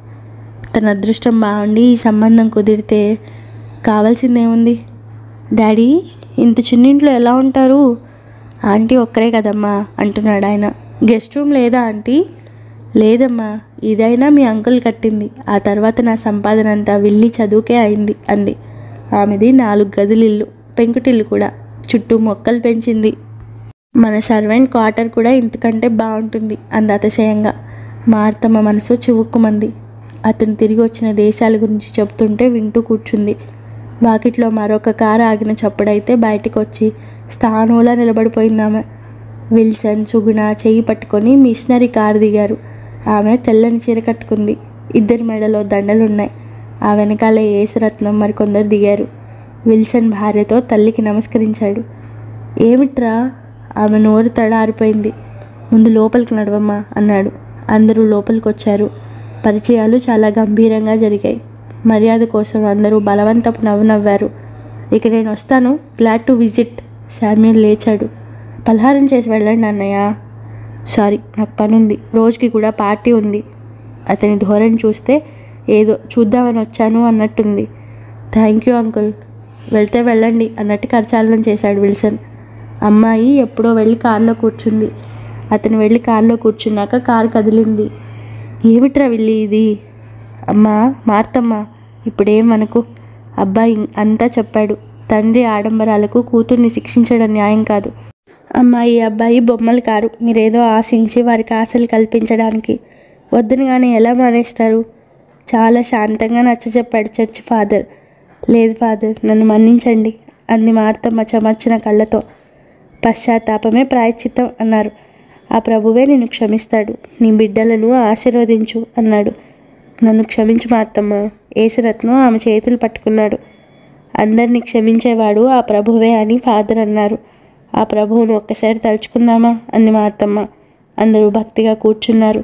తన అదృష్టం బాగుండి ఈ సంబంధం కుదిరితే కావాల్సిందేముంది డాడీ ఇంత చిన్నింట్లో ఎలా ఉంటారు ఆంటీ ఒక్కరే కదమ్మా అంటున్నాడు ఆయన గెస్ట్ రూమ్ లేదా ఆంటీ లేదమ్మా ఇదైనా మీ అంకుల్ కట్టింది ఆ తర్వాత నా సంపాదన అంతా వెళ్ళి చదువుకే అయింది అంది ఆమెది నాలుగు గదులు ఇల్లు పెంకుటిల్లు కూడా చుట్టూ మొక్కలు పెంచింది మన సర్వెంట్ క్వార్టర్ కూడా ఇంతకంటే బాగుంటుంది అంది అతిశయంగా మార్తమ్మ మనసు చివుక్కుమంది అతను తిరిగి వచ్చిన దేశాల గురించి చెప్తుంటే వింటూ కూర్చుంది వాకిట్లో మరొక కారు ఆగిన చప్పుడైతే బయటకు వచ్చి స్థానంలో నిలబడిపోయింది ఆమె విల్సన్ సుగుణ చెయ్యి పట్టుకొని మిషనరీ కారు దిగారు ఆమె తెల్లని చీర కట్టుకుంది ఇద్దరి మెడలో దండలున్నాయి ఆ వెనకాలే ఏసురత్నం మరికొందరు దిగారు విల్సన్ భార్యతో తల్లికి నమస్కరించాడు ఏమిట్రా ఆమె నోరు తడారిపోయింది ముందు లోపలికి నడవమ్మా అన్నాడు అందరూ లోపలికి వచ్చారు పరిచయాలు చాలా గంభీరంగా జరిగాయి మర్యాద కోసం అందరూ బలవంతపు నవ్వు నవ్వారు ఇక నేను వస్తాను గ్లాడ్ టు విజిట్ శామ్యుల్ లేచాడు పలహారం చేసి వెళ్ళండి అన్నయ్య సారీ నాకు పని ఉంది రోజుకి కూడా పార్టీ ఉంది అతని ధోరణి చూస్తే ఏదో చూద్దామని వచ్చాను అన్నట్టుంది థ్యాంక్ యూ అంకుల్ వెళ్తే వెళ్ళండి అన్నట్టు కరచాలనం చేశాడు విల్సన్ అమ్మాయి ఎప్పుడో వెళ్ళి కారులో కూర్చుంది అతను వెళ్ళి కారులో కూర్చున్నాక కారు కదిలింది ఏమిట్రా విల్లి ఇది అమ్మా మార్తమ్మ ఇప్పుడేం మనకు అబ్బాయి అంతా చెప్పాడు తండ్రి ఆడంబరాలకు కూతుర్ని శిక్షించడం న్యాయం కాదు అమ్మాయి అబ్బాయి బొమ్మలు కారు మీరేదో ఆశించి వారికి ఆశలు కల్పించడానికి వద్దును కానీ ఎలా మానేస్తారు చాలా శాంతంగా నచ్చ చెప్పాడు చర్చ్ ఫాదర్ లేదు ఫాదర్ నన్ను మన్నించండి అంది మార్తమ్మ చెమర్చిన కళ్ళతో పశ్చాత్తాపమే ప్రాయశ్చిత్తం అన్నారు ఆ ప్రభువే నిన్ను క్షమిస్తాడు నీ బిడ్డలను ఆశీర్వదించు అన్నాడు నన్ను క్షమించు మార్తమ్మ ఏసురత్నం ఆమె చేతులు పట్టుకున్నాడు అందరినీ క్షమించేవాడు ఆ ప్రభువే అని ఫాదర్ అన్నారు ఆ ప్రభువును ఒక్కసారి తలుచుకుందామా అంది మార్తమ్మ అందరూ భక్తిగా కూర్చున్నారు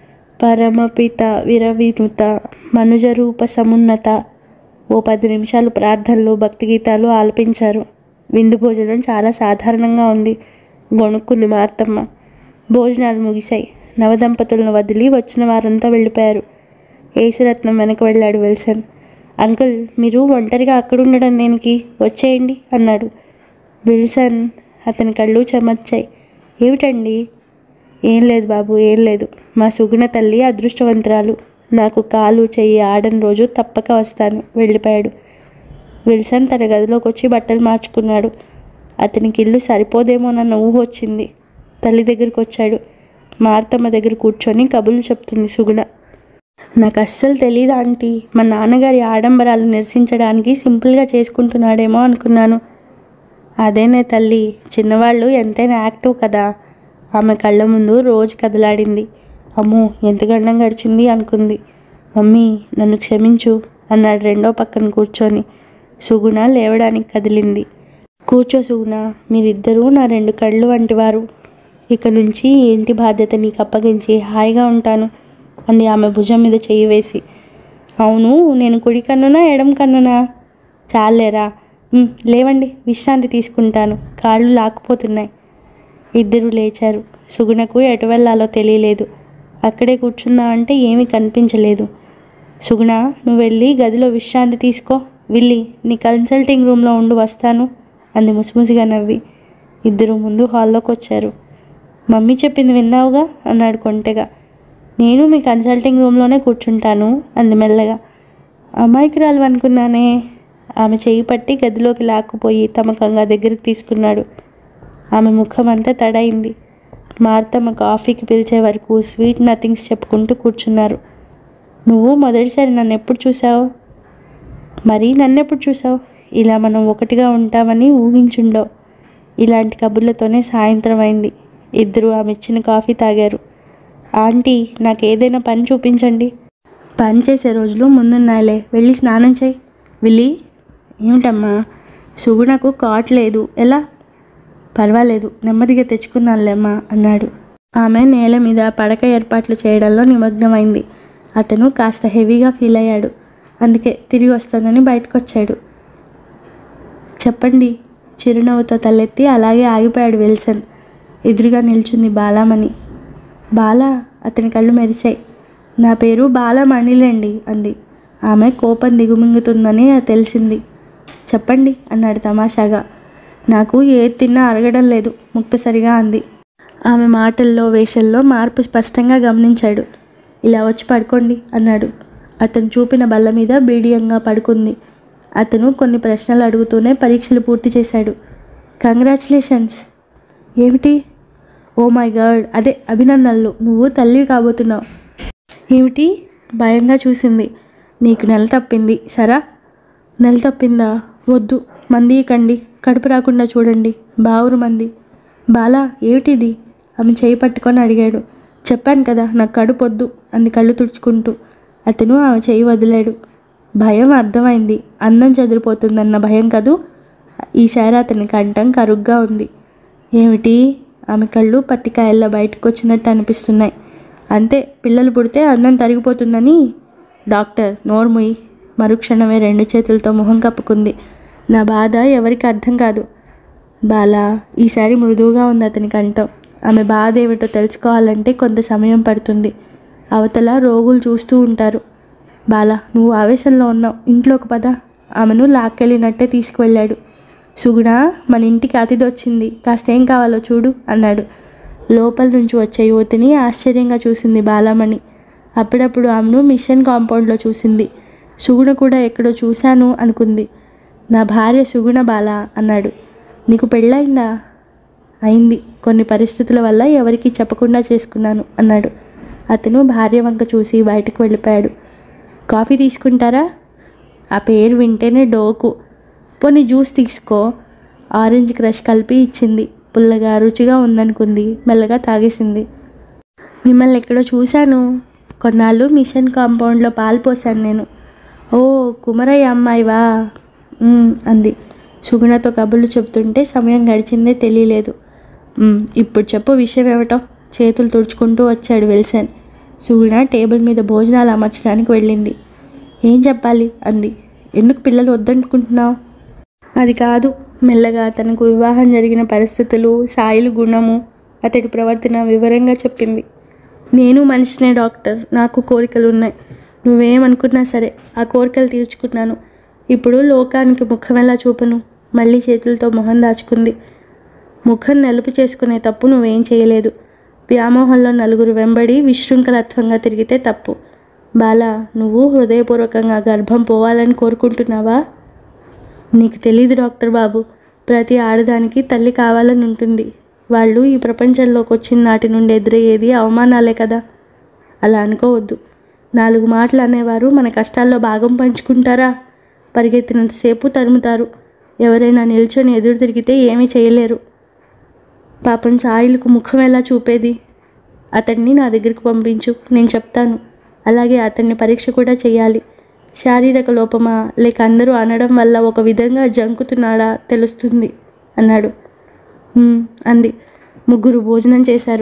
పరమపిత విరవినుత మనుజరూప సమున్నత ఓ పది నిమిషాలు ప్రార్థనలు భక్తి గీతాలు ఆలపించారు విందు భోజనం చాలా సాధారణంగా ఉంది గొణుక్కుంది మార్తమ్మ భోజనాలు ముగిశాయి నవదంపతులను వదిలి వచ్చిన వారంతా వెళ్ళిపోయారు ఏసురత్నం వెనక వెళ్ళాడు విల్సన్ అంకుల్ మీరు ఒంటరిగా అక్కడ ఉండడం దేనికి వచ్చేయండి అన్నాడు విల్సన్ అతని కళ్ళు చెమర్చాయి ఏమిటండి ఏం లేదు బాబు ఏం లేదు మా సుగుణ తల్లి అదృష్టవంతురాలు నాకు కాలు చెయ్యి ఆడని రోజు తప్పక వస్తాను వెళ్ళిపోయాడు విల్సన్ తన గదిలోకి వచ్చి బట్టలు మార్చుకున్నాడు అతనికి ఇల్లు సరిపోదేమోనన్న ఊహ వచ్చింది తల్లి దగ్గరికి వచ్చాడు మార్తమ్మ దగ్గర కూర్చొని కబుర్లు చెప్తుంది సుగుణ నాకు అస్సలు తెలియదు ఆంటీ మా నాన్నగారి ఆడంబరాలు నిరసించడానికి సింపుల్గా చేసుకుంటున్నాడేమో అనుకున్నాను అదేనే తల్లి చిన్నవాళ్ళు ఎంతైనా యాక్టివ్ కదా ఆమె కళ్ళ ముందు రోజు కదలాడింది అమ్మో ఎంత గండం గడిచింది అనుకుంది మమ్మీ నన్ను క్షమించు అన్నాడు రెండో పక్కన కూర్చొని సుగుణ లేవడానికి కదిలింది కూర్చో సుగుణ మీరిద్దరూ నా రెండు కళ్ళు వంటివారు ఇక నుంచి ఈ ఇంటి బాధ్యత నీకు అప్పగించి హాయిగా ఉంటాను అంది ఆమె భుజం మీద చెయ్యి వేసి అవును నేను కుడి కన్నునా ఎడం కన్నునా చాలేరా "ఉమ్, లేవండి విశ్రాంతి తీసుకుంటాను కాళ్ళు లాక్కుపోతున్నాయి ఇద్దరు లేచారు సుగుణకు ఎటు వెళ్ళాలో తెలియలేదు అక్కడే కూర్చుందామంటే ఏమీ కనిపించలేదు సుగుణ నువ్వు వెళ్ళి గదిలో విశ్రాంతి తీసుకో విల్లి నీ కన్సల్టింగ్ రూమ్లో ఉండి వస్తాను అంది ముసిముసిగా నవ్వి ఇద్దరు ముందు హాల్లోకి వచ్చారు మమ్మీ చెప్పింది విన్నావుగా అన్నాడు కొంటెగా నేను మీ కన్సల్టింగ్ రూమ్లోనే కూర్చుంటాను అంది మెల్లగా అమాయకురాలు అనుకున్నానే ఆమె చేయి పట్టి గదిలోకి లాక్కుపోయి తమకంగా దగ్గరికి తీసుకున్నాడు ఆమె ముఖం అంతా తడైంది మార్తమ్మ కాఫీకి పిలిచే వరకు స్వీట్ నథింగ్స్ చెప్పుకుంటూ కూర్చున్నారు నువ్వు మొదటిసారి నన్ను ఎప్పుడు చూసావు మరి నన్నెప్పుడు చూసావు ఇలా మనం ఒకటిగా ఉంటామని ఊహించుండవు ఇలాంటి కబుర్లతోనే సాయంత్రం అయింది ఇద్దరు ఆమె ఇచ్చిన కాఫీ తాగారు ఆంటీ నాకు ఏదైనా పని చూపించండి పని చేసే రోజులు ముందున్నాయిలే వెళ్ళి స్నానం చేయి వెళ్ళి ఏమిటమ్మా సుగుణకు కాట్ లేదు ఎలా పర్వాలేదు నెమ్మదిగా తెచ్చుకున్నానులేమ్మా అన్నాడు ఆమె నేల మీద పడక ఏర్పాట్లు చేయడంలో నిమగ్నమైంది అతను కాస్త హెవీగా ఫీల్ అయ్యాడు అందుకే తిరిగి వస్తానని బయటకు వచ్చాడు చెప్పండి చిరునవ్వుతో తలెత్తి అలాగే ఆగిపోయాడు విల్సన్ ఎదురుగా నిల్చుంది బాలామణి బాలా అతని కళ్ళు మెరిశాయి నా పేరు బాలమణిలేండి అంది ఆమె కోపం దిగుమింగుతుందని తెలిసింది చెప్పండి అన్నాడు తమాషాగా నాకు ఏది తిన్నా అరగడం లేదు ముక్తసరిగా అంది ఆమె మాటల్లో వేషల్లో మార్పు స్పష్టంగా గమనించాడు ఇలా వచ్చి పడుకోండి అన్నాడు అతను చూపిన బల్ల మీద బీడియంగా పడుకుంది అతను కొన్ని ప్రశ్నలు అడుగుతూనే పరీక్షలు పూర్తి చేశాడు కంగ్రాచులేషన్స్ ఏమిటి ఓ మై గాడ్ అదే అభినందనలు నువ్వు తల్లివి కాబోతున్నావు ఏమిటి భయంగా చూసింది నీకు నెల తప్పింది సరా నెల తప్పిందా వద్దు మంది కండి కడుపు రాకుండా చూడండి బావురు మంది బాలా ఏమిటిది ఆమె చేయి పట్టుకొని అడిగాడు చెప్పాను కదా నాకు కడుపు వద్దు అంది కళ్ళు తుడుచుకుంటూ అతను ఆమె చేయి వదిలాడు భయం అర్థమైంది అందం చెదిరిపోతుందన్న భయం కదూ ఈసారి అతని కంఠం కరుగ్గా ఉంది ఏమిటి ఆమె కళ్ళు పత్తికాయల్లో బయటకు వచ్చినట్టు అనిపిస్తున్నాయి అంతే పిల్లలు పుడితే అందం తరిగిపోతుందని డాక్టర్ నోర్ముయి మరుక్షణమే రెండు చేతులతో మొహం కప్పుకుంది నా బాధ ఎవరికి అర్థం కాదు బాలా ఈసారి మృదువుగా ఉంది అతని కంఠం ఆమె బాధ ఏమిటో తెలుసుకోవాలంటే కొంత సమయం పడుతుంది అవతల రోగులు చూస్తూ ఉంటారు బాలా నువ్వు ఆవేశంలో ఉన్నావు ఇంట్లోకి పద ఆమెను లాక్కెళ్ళినట్టే తీసుకువెళ్ళాడు సుగుణ మన ఇంటికి అతిథి వచ్చింది కాస్త ఏం కావాలో చూడు అన్నాడు లోపల నుంచి వచ్చే యువతిని ఆశ్చర్యంగా చూసింది బాలామణి అప్పుడప్పుడు ఆమెను మిషన్ కాంపౌండ్లో చూసింది సుగుణ కూడా ఎక్కడో చూశాను అనుకుంది నా భార్య సుగుణ బాల అన్నాడు నీకు పెళ్ళయిందా అయింది కొన్ని పరిస్థితుల వల్ల ఎవరికీ చెప్పకుండా చేసుకున్నాను అన్నాడు అతను భార్య వంక చూసి బయటకు వెళ్ళిపోయాడు కాఫీ తీసుకుంటారా ఆ పేరు వింటేనే డోకు పోనీ జ్యూస్ తీసుకో ఆరెంజ్ క్రష్ కలిపి ఇచ్చింది పుల్లగా రుచిగా ఉందనుకుంది మెల్లగా తాగేసింది మిమ్మల్ని ఎక్కడో చూశాను కొన్నాళ్ళు మిషన్ కాంపౌండ్లో పాలు పోసాను నేను ఓ కుమరయ్య అమ్మాయివా "ఉమ్," అంది సుగుణతో కబుర్లు చెబుతుంటే సమయం గడిచిందే తెలియలేదు "ఉమ్, ఇప్పుడు చెప్పు విషయం ఏమిటో చేతులు తుడుచుకుంటూ వచ్చాడు విల్సన్ సుగుణ టేబుల్ మీద భోజనాలు అమర్చడానికి వెళ్ళింది ఏం చెప్పాలి అంది ఎందుకు పిల్లలు వద్దనుకుంటున్నావు అది కాదు మెల్లగా తనకు వివాహం జరిగిన పరిస్థితులు సాయిలు గుణము అతడి ప్రవర్తన వివరంగా చెప్పింది నేను మనిషినే డాక్టర్ నాకు కోరికలు ఉన్నాయి నువ్వేమనుకున్నా సరే ఆ కోరికలు తీర్చుకున్నాను ఇప్పుడు లోకానికి ముఖం ఎలా చూపను మళ్ళీ చేతులతో మొహం దాచుకుంది ముఖం నలుపు చేసుకునే తప్పు నువ్వేం చేయలేదు వ్యామోహంలో నలుగురు వెంబడి విశృంఖలత్వంగా తిరిగితే తప్పు బాలా నువ్వు హృదయపూర్వకంగా గర్భం పోవాలని కోరుకుంటున్నావా నీకు తెలీదు డాక్టర్ బాబు ప్రతి ఆడదానికి తల్లి కావాలని ఉంటుంది వాళ్ళు ఈ ప్రపంచంలోకి వచ్చిన నాటి నుండి ఎదురయ్యేది అవమానాలే కదా అలా అనుకోవద్దు నాలుగు మాటలు అనేవారు మన కష్టాల్లో భాగం పంచుకుంటారా పరిగెత్తినంతసేపు తరుముతారు ఎవరైనా నిల్చొని ఎదురు తిరిగితే ఏమీ చేయలేరు పాపం సాయిలకు ముఖం ఎలా చూపేది అతన్ని నా దగ్గరికి పంపించు నేను చెప్తాను అలాగే అతన్ని పరీక్ష కూడా చేయాలి శారీరక లోపమా లేక అందరూ అనడం వల్ల ఒక విధంగా జంకుతున్నాడా తెలుస్తుంది అన్నాడు "ఉమ్," అంది ముగ్గురు భోజనం చేశారు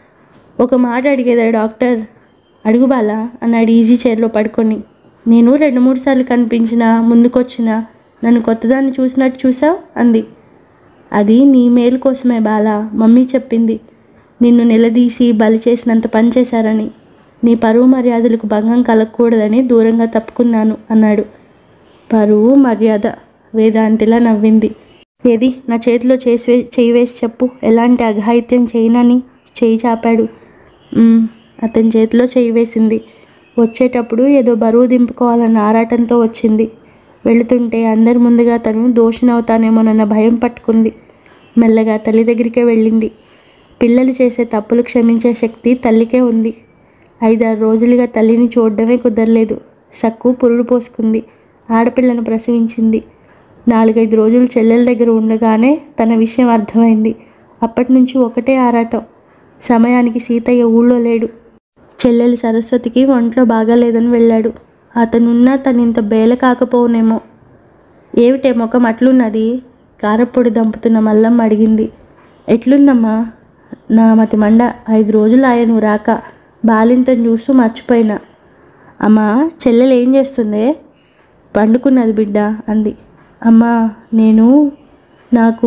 ఒక మాట అడిగేదా డాక్టర్ అడుగు బాలా అన్నాడు ఈజీ చైర్లో పడుకొని నేను రెండు మూడు సార్లు కనిపించినా ముందుకొచ్చినా నన్ను కొత్తదాన్ని చూసినట్టు చూసావు అంది అది నీ మేలు కోసమే బాలా మమ్మీ చెప్పింది నిన్ను నిలదీసి బలి చేసినంత పని చేశారని నీ పరువు మర్యాదలకు భంగం కలగకూడదని దూరంగా తప్పుకున్నాను అన్నాడు పరువు మర్యాద వేదాంతిలా నవ్వింది ఏది నా చేతిలో చేసి వే- చేయి వేసి చెప్పు ఎలాంటి అఘాయిత్యం చేయనని చేయి చాపాడు "ఉమ్," అతని చేతిలో చేయి వేసింది వచ్చేటప్పుడు ఏదో బరువు దింపుకోవాలన్న ఆరాటంతో వచ్చింది వెళుతుంటే అందరి ముందుగా తను దోషినవుతానేమోనన్న భయం పట్టుకుంది మెల్లగా తల్లి దగ్గరికే వెళ్ళింది పిల్లలు చేసే తప్పులు క్షమించే శక్తి తల్లికే ఉంది ఐదారు రోజులుగా తల్లిని చూడడమే కుదరలేదు సక్కు పురుడు పోసుకుంది ఆడపిల్లను ప్రసవించింది నాలుగైదు రోజులు చెల్లెల దగ్గర ఉండగానే తన విషయం అర్థమైంది అప్పటి నుంచి ఒకటే ఆరాటం సమయానికి సీతయ్య ఊళ్ళో లేడు చెల్లెలు సరస్వతికి ఒంట్లో బాగాలేదని వెళ్ళాడు అతనున్నా తను ఇంత బేల కాకపోవునేమో ఏమిటే ముఖం అట్లున్నది కారప్పొడి దంపుతున్న మల్లమ్మ అడిగింది ఎట్లుందమ్మా నా మతి మండ ఐదు రోజులు ఆయన నువ్వు రాక బాలింతను చూస్తూ మర్చిపోయినా అమ్మా చెల్లెలు ఏం చేస్తుందే పండుకున్నది బిడ్డ అంది అమ్మా నేను నాకు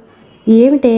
ఏమిటే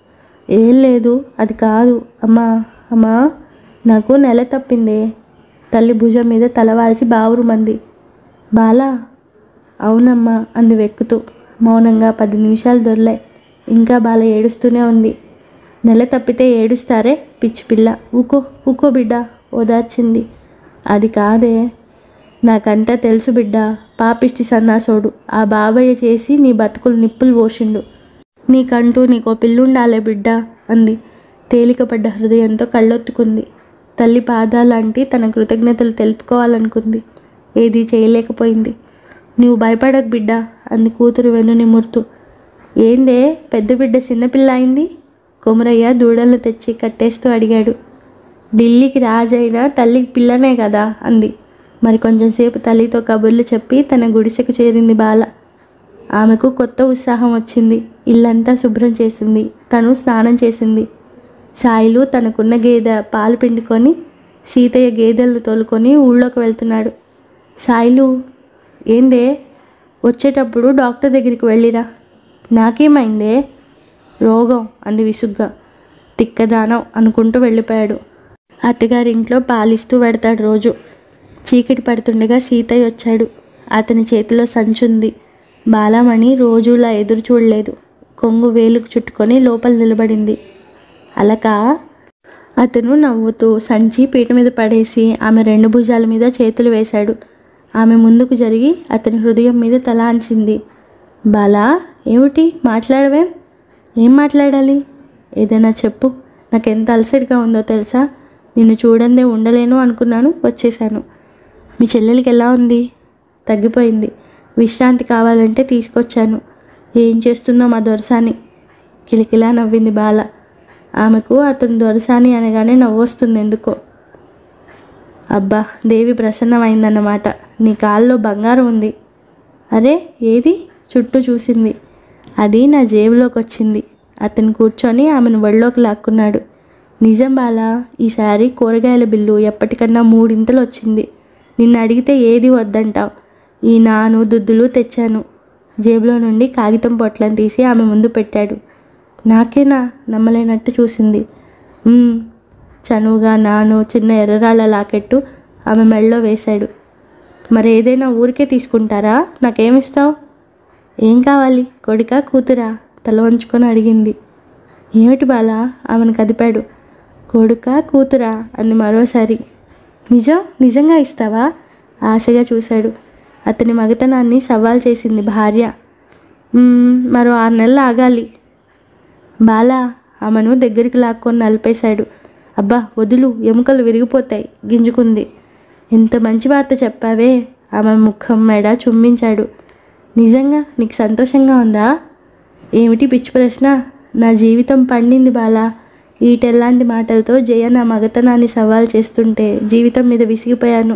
ఏం లేదు అది కాదు అమ్మా అమ్మా నాకు నెల తప్పిందే తల్లి భుజం మీద తలవాల్చి బావురు మంది బాలా అవునమ్మా అంది వెక్కుతూ మౌనంగా పది నిమిషాలు దొరలాయి ఇంకా బాల ఏడుస్తూనే ఉంది నెల తప్పితే ఏడుస్తారే పిచ్చి పిల్ల ఊకో ఊకో బిడ్డ ఓదార్చింది అది కాదే నాకంతా తెలుసు బిడ్డ పాపిష్టి సన్నాసోడు ఆ బాబయ్య చేసి నీ బతుకులు నిప్పులు పోషిండు నీకంటూ నీకో పిల్లుండాలే బిడ్డ అంది తేలికపడ్డ హృదయంతో కళ్ళొత్తుకుంది తల్లి పాదాలంటి తన కృతజ్ఞతలు తెలుపుకోవాలనుకుంది ఏదీ చేయలేకపోయింది నువ్వు భయపడకు బిడ్డ అంది కూతురు వెన్ను నిమురుతూ ఏందే పెద్ద బిడ్డ చిన్నపిల్ల అయింది కొమరయ్య దూడలను తెచ్చి కట్టేస్తూ అడిగాడు ఢిల్లీకి రాజైనా తల్లికి పిల్లనే కదా అంది మరి కొంచెం సేపు తల్లితో కబుర్లు చెప్పి తన గుడిసెకు చేరింది బాల ఆమెకు కొత్త ఉత్సాహం వచ్చింది ఇల్లంతా శుభ్రం చేసింది తను స్నానం చేసింది సాయిలు తనకున్న గేదె పాలు పిండుకొని సీతయ్య గేదెలు తోలుకొని ఊళ్ళోకి వెళ్తున్నాడు సాయిలు ఏందే వచ్చేటప్పుడు డాక్టర్ దగ్గరికి వెళ్ళిరా నాకేమైందే రోగం అంది విసుగ్గా తిక్కదానం అనుకుంటూ వెళ్ళిపోయాడు అత్తగారింట్లో పాలిస్తూ పెడతాడు రోజు చీకటి పడుతుండగా సీతయ్య వచ్చాడు అతని చేతిలో సంచుంది బాలమణి రోజులా ఎదురు చూడలేదు కొంగు వేలుకు చుట్టుకొని లోపల నిలబడింది అలక అతను నవ్వుతూ సంచి పీట మీద పడేసి ఆమె రెండు భుజాల మీద చేతులు వేశాడు ఆమె ముందుకు జరిగి అతని హృదయం మీద తల అంచింది బాలా ఏమిటి మాట్లాడవేం ఏం మాట్లాడాలి ఏదైనా చెప్పు నాకు ఎంత అలసటగా ఉందో తెలుసా నిన్ను చూడందే ఉండలేను అనుకున్నాను వచ్చేసాను మీ చెల్లెలకి ఎలా ఉంది తగ్గిపోయింది విశ్రాంతి కావాలంటే తీసుకొచ్చాను ఏం చేస్తుందో మా దొరసాని కిలకిలా నవ్వింది బాల ఆమెకు అతను దొరసాని అనగానే నవ్వొస్తుంది ఎందుకో అబ్బా దేవి ప్రసన్నమైందన్నమాట నీ కాల్లో బంగారం ఉంది అరే ఏది చుట్టూ చూసింది అది నా జేబులోకి వచ్చింది అతను కూర్చొని ఆమెను ఒళ్ళోకి లాక్కున్నాడు నిజం బాలా ఈసారి కూరగాయల బిల్లు ఎప్పటికన్నా మూడింతలు వచ్చింది నిన్ను అడిగితే ఏది వద్దంటావు ఈ నాను దుద్దులు తెచ్చాను జేబులో నుండి కాగితం పొట్లను తీసి ఆమె ముందు పెట్టాడు నాకేనా నమ్మలేనట్టు చూసింది "ఉమ్." చనువుగా నాను చిన్న ఎర్రరాళ్ళ లాకెట్టు ఆమె మెడలో వేశాడు మరి ఏదైనా ఊరికే తీసుకుంటారా నాకేమిస్తావు ఏం కావాలి కొడుక కూతురా తల వంచుకొని అడిగింది ఏమిటి బాలా ఆమెను కదిపాడు కొడుక కూతురా అంది మరోసారి నిజం నిజంగా ఇస్తావా ఆశగా చూశాడు అతని మగతనాన్ని సవాల్ చేసింది భార్య "మ్మ్, మరో ఆరు నెలలు ఆగాలి బాలా ఆమెను దగ్గరికి లాక్కొని నలిపేశాడు అబ్బా వదులు ఎముకలు విరిగిపోతాయి గింజుకుంది ఎంత మంచి వార్త చెప్పావే ఆమె ముఖం మెడ చుమ్మించాడు నిజంగా నీకు సంతోషంగా ఉందా ఏమిటి పిచ్చి ప్రశ్న నా జీవితం పండింది బాలా ఈటెల్లాంటి మాటలతో జయ నా మగతనాన్ని సవాల్ చేస్తుంటే జీవితం మీద విసిగిపోయాను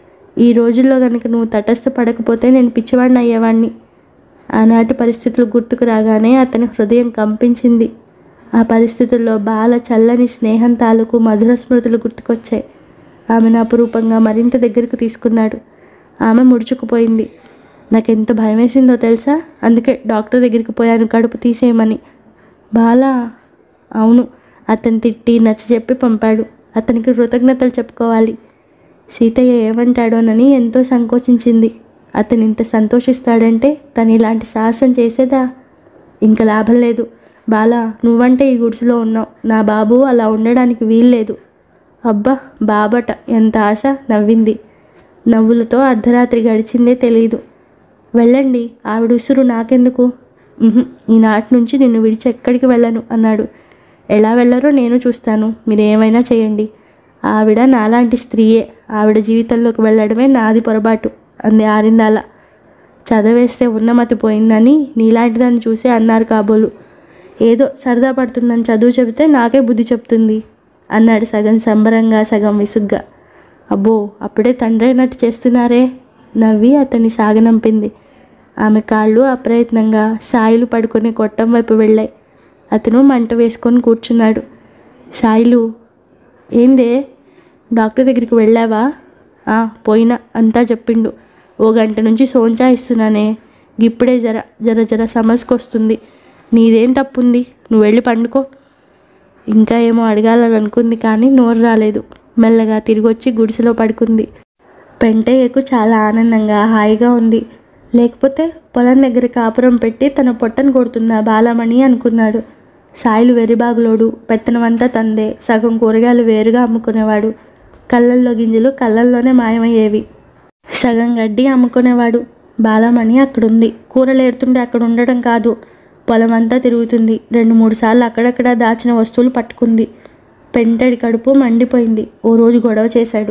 ఈ రోజుల్లో కనుక నువ్వు తటస్థపడకపోతే నేను పిచ్చివాడిని అయ్యేవాడిని ఆనాటి పరిస్థితులు గుర్తుకు రాగానే అతని హృదయం కంపించింది ఆ పరిస్థితుల్లో బాల చల్లని స్నేహం తాలూకు మధుర స్మృతులు గుర్తుకొచ్చాయి ఆమెను అపురూపంగా మరింత దగ్గరకు తీసుకున్నాడు ఆమె ముడుచుకుపోయింది నాకెంత భయం వేసిందో తెలుసా అందుకే డాక్టర్ దగ్గరికి పోయాను కడుపు తీసేయమని బాలా అవును అతను తిట్టి నచ్చ చెప్పి పంపాడు అతనికి కృతజ్ఞతలు చెప్పుకోవాలి సీతయ్య ఏమంటాడోనని ఎంతో సంకోచించింది అతను ఇంత సంతోషిస్తాడంటే తను ఇలాంటి సాహసం చేసేదా ఇంకా లాభం లేదు బాలా నువ్వంటే ఈ గుడిసెలో ఉన్నావు నా బాబు అలా ఉండడానికి వీల్లేదు అబ్బా బాబట ఎంత ఆశ నవ్వింది నవ్వులతో అర్ధరాత్రి గడిచిందే తెలియదు వెళ్ళండి ఆవిడ ఉసురు నాకెందుకు "ఉహుం, ఈనాటి నుంచి నిన్ను విడిచి ఎక్కడికి వెళ్ళను అన్నాడు ఎలా వెళ్ళరో నేను చూస్తాను మీరు ఏమైనా చేయండి ఆవిడ నాలాంటి స్త్రీయే ఆవిడ జీవితంలోకి వెళ్ళడమే నాది పొరపాటు అంది ఆరిందాల చదవేస్తే ఉన్నమతి పోయిందని నీలాంటి దాన్ని చూసే అన్నారు కాబోలు ఏదో సరదా పడుతుందని చదువు చెబితే నాకే బుద్ధి చెప్తుంది అన్నాడు సగం సంబరంగా సగం విసుగ్గా అబ్బో అప్పుడే తండ్రి అయినట్టు చేస్తున్నారే నవ్వి అతన్ని సాగనంపింది ఆమె కాళ్ళు అప్రయత్నంగా సాయిలు పడుకునే కొట్టం వైపు వెళ్ళాయి అతను మంట వేసుకొని కూర్చున్నాడు సాయిలు ఏందే డాక్టర్ దగ్గరికి వెళ్ళావా "ఆ, పోయినా అంతా చెప్పిండు ఓ గంట నుంచి సోంచా ఇస్తున్నానే ఇప్పుడే జర జర జర సమస్యకు వస్తుంది నీదేం తప్పుంది నువ్వు వెళ్ళి పండుకో ఇంకా ఏమో అడగాలని అనుకుంది కానీ నోరు రాలేదు మెల్లగా తిరిగి వచ్చి గుడిసెలో పడుకుంది పెంటయ్యకు చాలా ఆనందంగా హాయిగా ఉంది లేకపోతే పొలం దగ్గర కాపురం పెట్టి తన పొట్టను కొడుతుందా బాలమణి అనుకున్నాడు సాయిలు వెరిబాగులోడు పెత్తనమంతా తందే సగం కూరగాయలు వేరుగా అమ్ముకునేవాడు కళ్ళల్లో గింజలు కళ్ళల్లోనే మాయమయ్యేవి సగం గడ్డి అమ్ముకునేవాడు బాలమణి అక్కడుంది కూరలు ఏరుతుంటే అక్కడ ఉండడం కాదు పొలం అంతా తిరుగుతుంది రెండు మూడు సార్లు అక్కడక్కడ దాచిన వస్తువులు పట్టుకుంది పెంటడి కడుపు మండిపోయింది ఓ రోజు గొడవ చేశాడు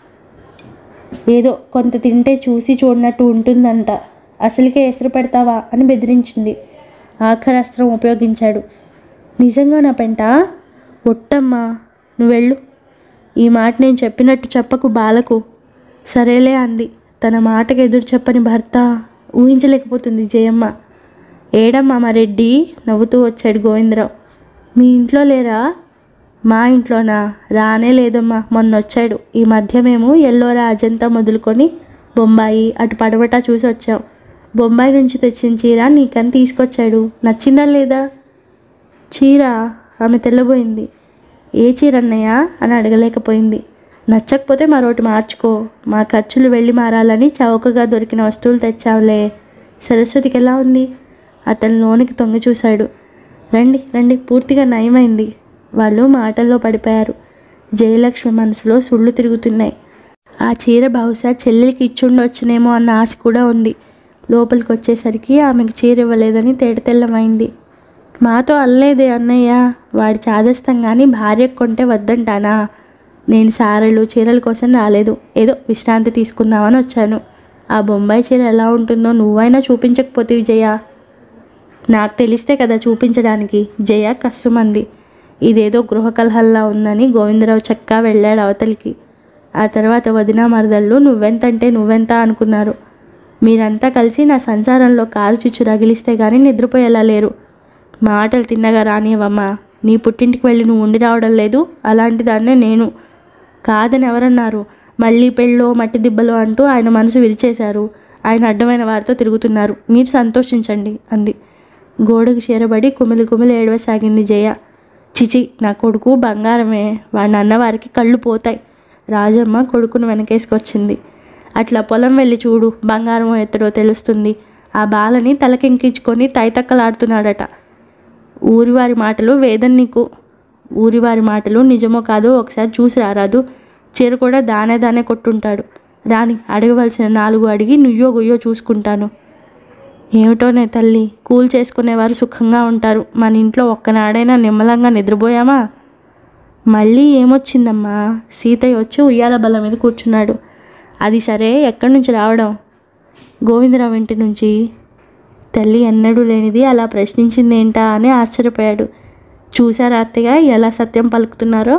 ఏదో కొంత తింటే చూసి చూడనట్టు ఉంటుందంట అసలుకే ఎసురు పెడతావా అని బెదిరించింది ఆఖరాస్త్రం ఉపయోగించాడు నిజంగా నా పెంట ఒట్టమ్మా నువ్వు వెళ్ళు ఈ మాట నేను చెప్పినట్టు చెప్పకు బాలకు సరేలే అంది తన మాటకు ఎదురు చెప్పని భర్త ఊహించలేకపోతుంది జయమ్మ ఏడమ్మా మా రెడ్డి నవ్వుతూ వచ్చాడు గోవిందరావు మీ ఇంట్లో లేరా మా ఇంట్లోనా రానే లేదమ్మా మొన్న వచ్చాడు ఈ మధ్య మేము ఎల్లోరా అజంతా మొదలుకొని బొంబాయి అటు పడవటా చూసి వచ్చాం బొంబాయి నుంచి తెచ్చిన చీర నీకని తీసుకొచ్చాడు నచ్చిందా లేదా చీర ఆమె తెల్లబోయింది ఏ చీర అన్నయ్య అని అడగలేకపోయింది నచ్చకపోతే మరొకటి మార్చుకో మా ఖర్చులు వెళ్ళి మారాలని చౌకగా దొరికిన వస్తువులు తెచ్చావులే సరస్వతికి ఎలా ఉంది అతను లోనికి తొంగి చూశాడు రండి రండి పూర్తిగా నయమైంది వాళ్ళు మాటల్లో పడిపోయారు జయలక్ష్మి మనసులో సుళ్ళు తిరుగుతున్నాయి ఆ చీర బహుశా చెల్లెలికి ఇచ్చుండొచ్చునేమో అన్న ఆశ కూడా ఉంది లోపలికి వచ్చేసరికి ఆమెకు చీర ఇవ్వలేదని తేటతెల్లమైంది మాతో అల్లేదే అన్నయ్య వాడి చాదస్తం కానీ భార్యకు కొంటే వద్దంటానా నేను సారెలు చీరల కోసం రాలేదు ఏదో విశ్రాంతి తీసుకుందామని వచ్చాను ఆ బొంబాయి చీర ఎలా ఉంటుందో నువ్వైనా చూపించకపోతే జయ నాకు తెలిస్తే కదా చూపించడానికి జయ కష్టమంది ఇదేదో గృహ కలహల్లా ఉందని గోవిందరావు చక్కా వెళ్ళాడు అవతలికి ఆ తర్వాత వదిన మరదళ్ళు నువ్వెంతంటే నువ్వెంత అనుకున్నారు మీరంతా కలిసి నా సంసారంలో కారు చిచ్చు రగిలిస్తే కానీ నిద్రపోయేలా లేరు మాటలు తిన్నగా రానివమ్మా నీ పుట్టింటికి వెళ్ళి నువ్వు ఉండి రావడం లేదు అలాంటి దాన్నే నేను కాదని ఎవరన్నారు మళ్ళీ పెళ్ళో మట్టి దిబ్బలో అంటూ ఆయన మనసు విరిచేశారు ఆయన అడ్డమైన వారితో తిరుగుతున్నారు మీరు సంతోషించండి అంది గోడకు చేరబడి కుమిలి కుమిలి ఏడవసాగింది జయ చిచి నా కొడుకు బంగారమే వాడిని అన్నవారికి కళ్ళు పోతాయి రాజమ్మ కొడుకును వెనకేసుకొచ్చింది అట్లా పొలం వెళ్ళి చూడు బంగారమో ఎత్తడో తెలుస్తుంది ఆ బాలని తలకెంకించుకొని తైతక్కలాడుతున్నాడట ఊరివారి మాటలు వేదం నీకు ఊరివారి మాటలు నిజమో కాదో ఒకసారి చూసి రారాదు చీర కూడా దానే దానే కొట్టుంటాడు రాని అడగవలసిన నాలుగు అడిగి నుయ్యో గుయ్యో చూసుకుంటాను ఏమిటోనే తల్లి కూల్ చేసుకునేవారు సుఖంగా ఉంటారు మన ఇంట్లో ఒక్కనాడైనా నిమ్మలంగా నిద్రపోయామా మళ్ళీ ఏమొచ్చిందమ్మా సీతయ్య వచ్చి ఉయ్యాల బల్ల మీద కూర్చున్నాడు అది సరే ఎక్కడి నుంచి రావడం గోవిందరావు ఇంటి నుంచి తల్లి ఎన్నడూ లేనిది అలా ప్రశ్నించిందేంటా అని ఆశ్చర్యపోయాడు చూశారా అత్తయ్య ఎలా సత్యం పలుకుతున్నారో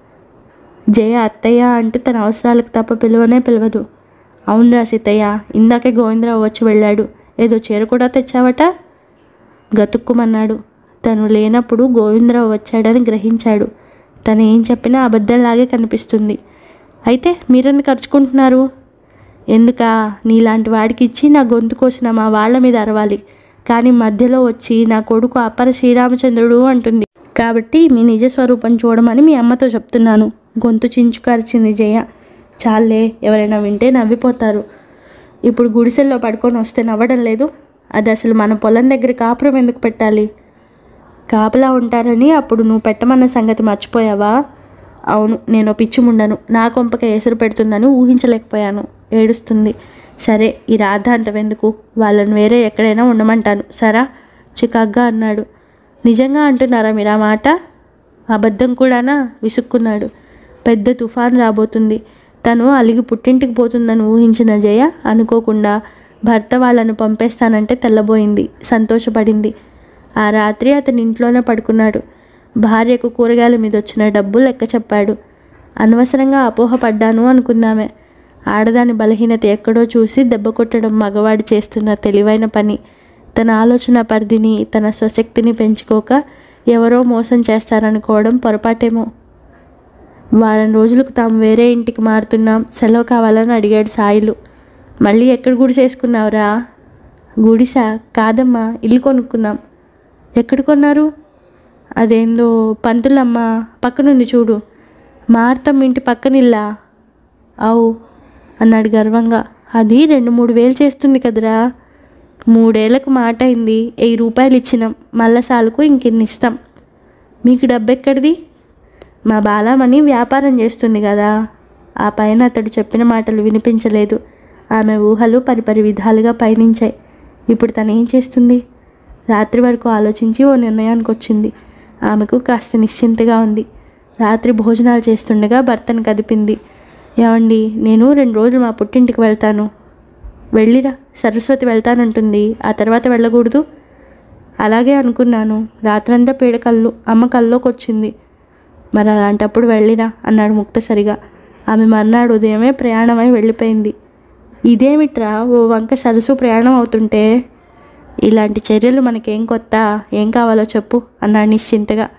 జయ అత్తయ్య అంటూ తన అవసరాలకు తప్ప పిలువనే పిలవదు అవునరా సీతయ్య ఇందాకే గోవిందరావు వచ్చి వెళ్ళాడు ఏదో చీర కూడా తెచ్చావట గతుక్కుమన్నాడు తను లేనప్పుడు గోవిందరావు వచ్చాడని గ్రహించాడు తను ఏం చెప్పినా అబద్ధంలాగే కనిపిస్తుంది అయితే మీరెందుకు ఖర్చుకుంటున్నారు ఎందుక నీలాంటి వాడికి ఇచ్చి నా గొంతు కోసిన మా వాళ్ళ మీద అరవాలి కానీ మధ్యలో వచ్చి నా కొడుకు అప్పర శ్రీరామచంద్రుడు అంటుంది కాబట్టి మీ నిజ స్వరూపం చూడమని మీ అమ్మతో చెప్తున్నాను గొంతు చించుకరిచింది జయ చాలే ఎవరైనా వింటే నవ్విపోతారు ఇప్పుడు గుడిసెల్లో పడుకొని వస్తే నవ్వడం లేదు అది అసలు మన పొలం దగ్గర కాపురం ఎందుకు పెట్టాలి కాపలా ఉంటారని అప్పుడు నువ్వు పెట్టమన్న సంగతి మర్చిపోయావా అవును నేను పిచ్చిముండను నా కొంపక ఎసరు పెడుతుందని ఊహించలేకపోయాను ఏడుస్తుంది సరే ఈ రాద్ధాంతం ఎందుకు వాళ్ళని వేరే ఎక్కడైనా ఉండమంటాను సరా చికాగ్గా అన్నాడు నిజంగా అంటున్నారా మీరు ఆ మాట అబద్ధం కూడానా విసుక్కున్నాడు పెద్ద తుఫాన్ రాబోతుంది తను అలిగి పుట్టింటికి పోతుందని ఊహించిన జయ అనుకోకుండా భర్త వాళ్ళను పంపేస్తానంటే తెల్లబోయింది సంతోషపడింది ఆ రాత్రి అతని ఇంట్లోనే పడుకున్నాడు భార్యకు కూరగాయల మీద వచ్చిన డబ్బు లెక్క చెప్పాడు అనవసరంగా అపోహపడ్డాను అనుకుందామే ఆడదాని బలహీనత ఎక్కడో చూసి దెబ్బ కొట్టడం మగవాడు చేస్తున్న తెలివైన పని తన ఆలోచన పరిధిని తన స్వశక్తిని పెంచుకోక ఎవరో మోసం చేస్తారనుకోవడం పొరపాటేమో వారం రోజులకు తాము వేరే ఇంటికి మారుతున్నాం సెలవు కావాలని అడిగాడు సాయిలు మళ్ళీ ఎక్కడ గుడిసేసుకున్నావురా గుడిసా కాదమ్మా ఇల్లు కొనుక్కున్నాం ఎక్కడ కొన్నారు అదేందో పంతులమ్మ పక్కనుంది చూడు మార్తమ్మ ఇంటి పక్కనిల్లా అవు అన్నాడు గర్వంగా అది రెండు మూడు వేలు చేస్తుంది కదరా మూడేళ్లకు మాట అయింది వెయ్యి రూపాయలు ఇచ్చినాం మళ్ళా సాలుకు ఇంకెన్ని ఇస్తాం మీకు డబ్బెక్కడిది మా బాలామణి వ్యాపారం చేస్తుంది కదా ఆ పైన అతడు చెప్పిన మాటలు వినిపించలేదు ఆమె ఊహలు పరిపరి విధాలుగా పయనించాయి ఇప్పుడు తను ఏం చేస్తుంది రాత్రి వరకు ఆలోచించి ఓ నిర్ణయానికి వచ్చింది ఆమెకు కాస్త నిశ్చింతగా ఉంది రాత్రి భోజనాలు చేస్తుండగా భర్తను కదిపింది ఏమండి నేను రెండు రోజులు మా పుట్టింటికి వెళ్తాను వెళ్ళిరా సరస్వతి వెళ్తానంటుంది ఆ తర్వాత వెళ్ళకూడదు అలాగే అనుకున్నాను రాత్రంతా పీడ కళ్ళు అమ్మ కల్లోకి వచ్చింది మరి అలాంటప్పుడు వెళ్ళిరా అన్నాడు ముక్తసరిగా ఆమె మర్నాడు ఉదయమే ప్రయాణమై వెళ్ళిపోయింది ఇదేమిట్రా ఓ వంక సరస్సు ప్రయాణం అవుతుంటే ఇలాంటి చర్యలు మనకేం కొత్త ఏం కావాలో చెప్పు అన్నాడు నిశ్చింతగా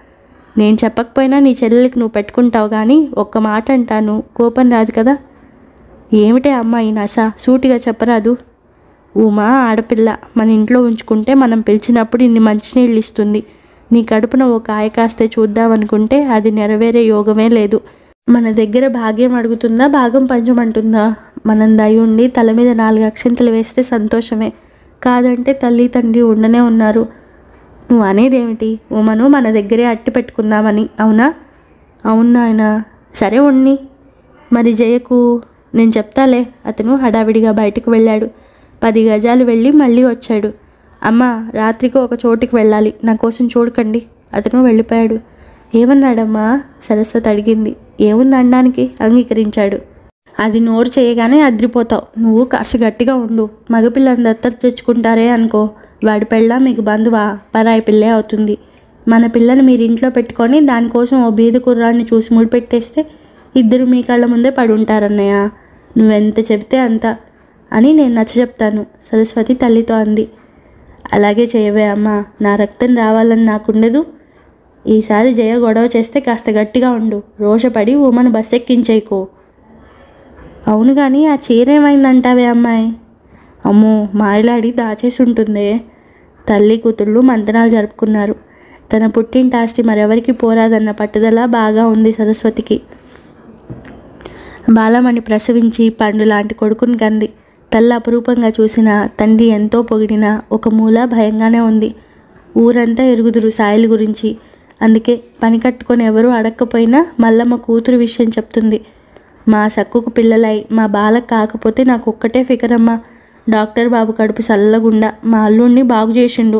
నేను చెప్పకపోయినా నీ చెల్లెలకి నువ్వు పెట్టుకుంటావు కానీ ఒక్క మాట అంటాను కోపం రాదు కదా ఏమిటే అమ్మాయి నస సూటిగా చెప్పరాదు ఉమా ఆడపిల్ల మన ఇంట్లో ఉంచుకుంటే మనం పిలిచినప్పుడు ఇన్ని మంచినీళ్ళు ఇస్తుంది నీ కడుపున ఒక కాయ కాస్తే చూద్దామనుకుంటే అది నెరవేరే యోగమే లేదు మన దగ్గర భాగ్యం అడుగుతుందా భాగం పంచమంటుందా మనం దయ ఉండి తల మీద నాలుగు అక్షంతలు వేస్తే సంతోషమే కాదంటే తల్లి తండ్రి ఉండనే ఉన్నారు నువ్వు అనేదేమిటి ఉమను మన దగ్గరే అట్టి పెట్టుకుందామని అవునా అవును నాయన సరే ఉన్ని మరి జయకు నేను చెప్తాలే అతను హడావిడిగా బయటకు వెళ్ళాడు పది గజాలు వెళ్ళి మళ్ళీ వచ్చాడు అమ్మ రాత్రికి ఒక చోటికి వెళ్ళాలి నా కోసం చూడకండి అతను వెళ్ళిపోయాడు ఏమన్నాడమ్మా సరస్వతి అడిగింది ఏముంది అనడానికి అంగీకరించాడు అది నోరు చేయగానే అద్రిపోతావు నువ్వు కాస్త గట్టిగా ఉండు మగపిల్లని దత్తత తెచ్చుకుంటారే అనుకో వాడి పెళ్ళ మీకు బంధువా పరాయి పిల్లే అవుతుంది మన పిల్లని మీరు ఇంట్లో పెట్టుకొని దానికోసం ఓ బీద కుర్రాడిని చూసి ముడిపెట్టేస్తే ఇద్దరు మీ కళ్ళ ముందే పడి ఉంటారన్నయ్య నువ్వెంత చెబితే అంత అని నేను నచ్చ చెప్తాను సరస్వతి తల్లితో అంది అలాగే చేయవే అమ్మా నా రక్తం రావాలని నాకుండదు ఈసారి జయ గొడవ చేస్తే కాస్త గట్టిగా ఉండు రోషపడి ఉమను బస్ ఎక్కించేయకో అవును కానీ ఆ చీర ఏమైందంటావే అమ్మాయి అమ్మో మాయలాడి దాచేసి ఉంటుందే తల్లి కూతుళ్ళు మంతనాలు జరుపుకున్నారు తన పుట్టింటి ఆస్తి మరెవరికి పోరాదన్న పట్టుదల బాగా ఉంది సరస్వతికి బాలమణి ప్రసవించి పండు లాంటి కొడుకుని కంది తల్లి అపురూపంగా చూసిన తండ్రి ఎంతో పొగిడినా ఒక మూల భయంగానే ఉంది ఊరంతా ఎరుగుదురు సాయిల గురించి అందుకే పని కట్టుకొని ఎవరూ అడక్కపోయినా మల్లమ్మ కూతురు విషయం చెప్తుంది మా సక్కుకు పిల్లలై మా బాలకు కాకపోతే నాకు ఒక్కటే ఫికరమ్మా డాక్టర్ బాబు కడుపు చల్లగుండా మా అల్లుడిని బాగు చేసిండు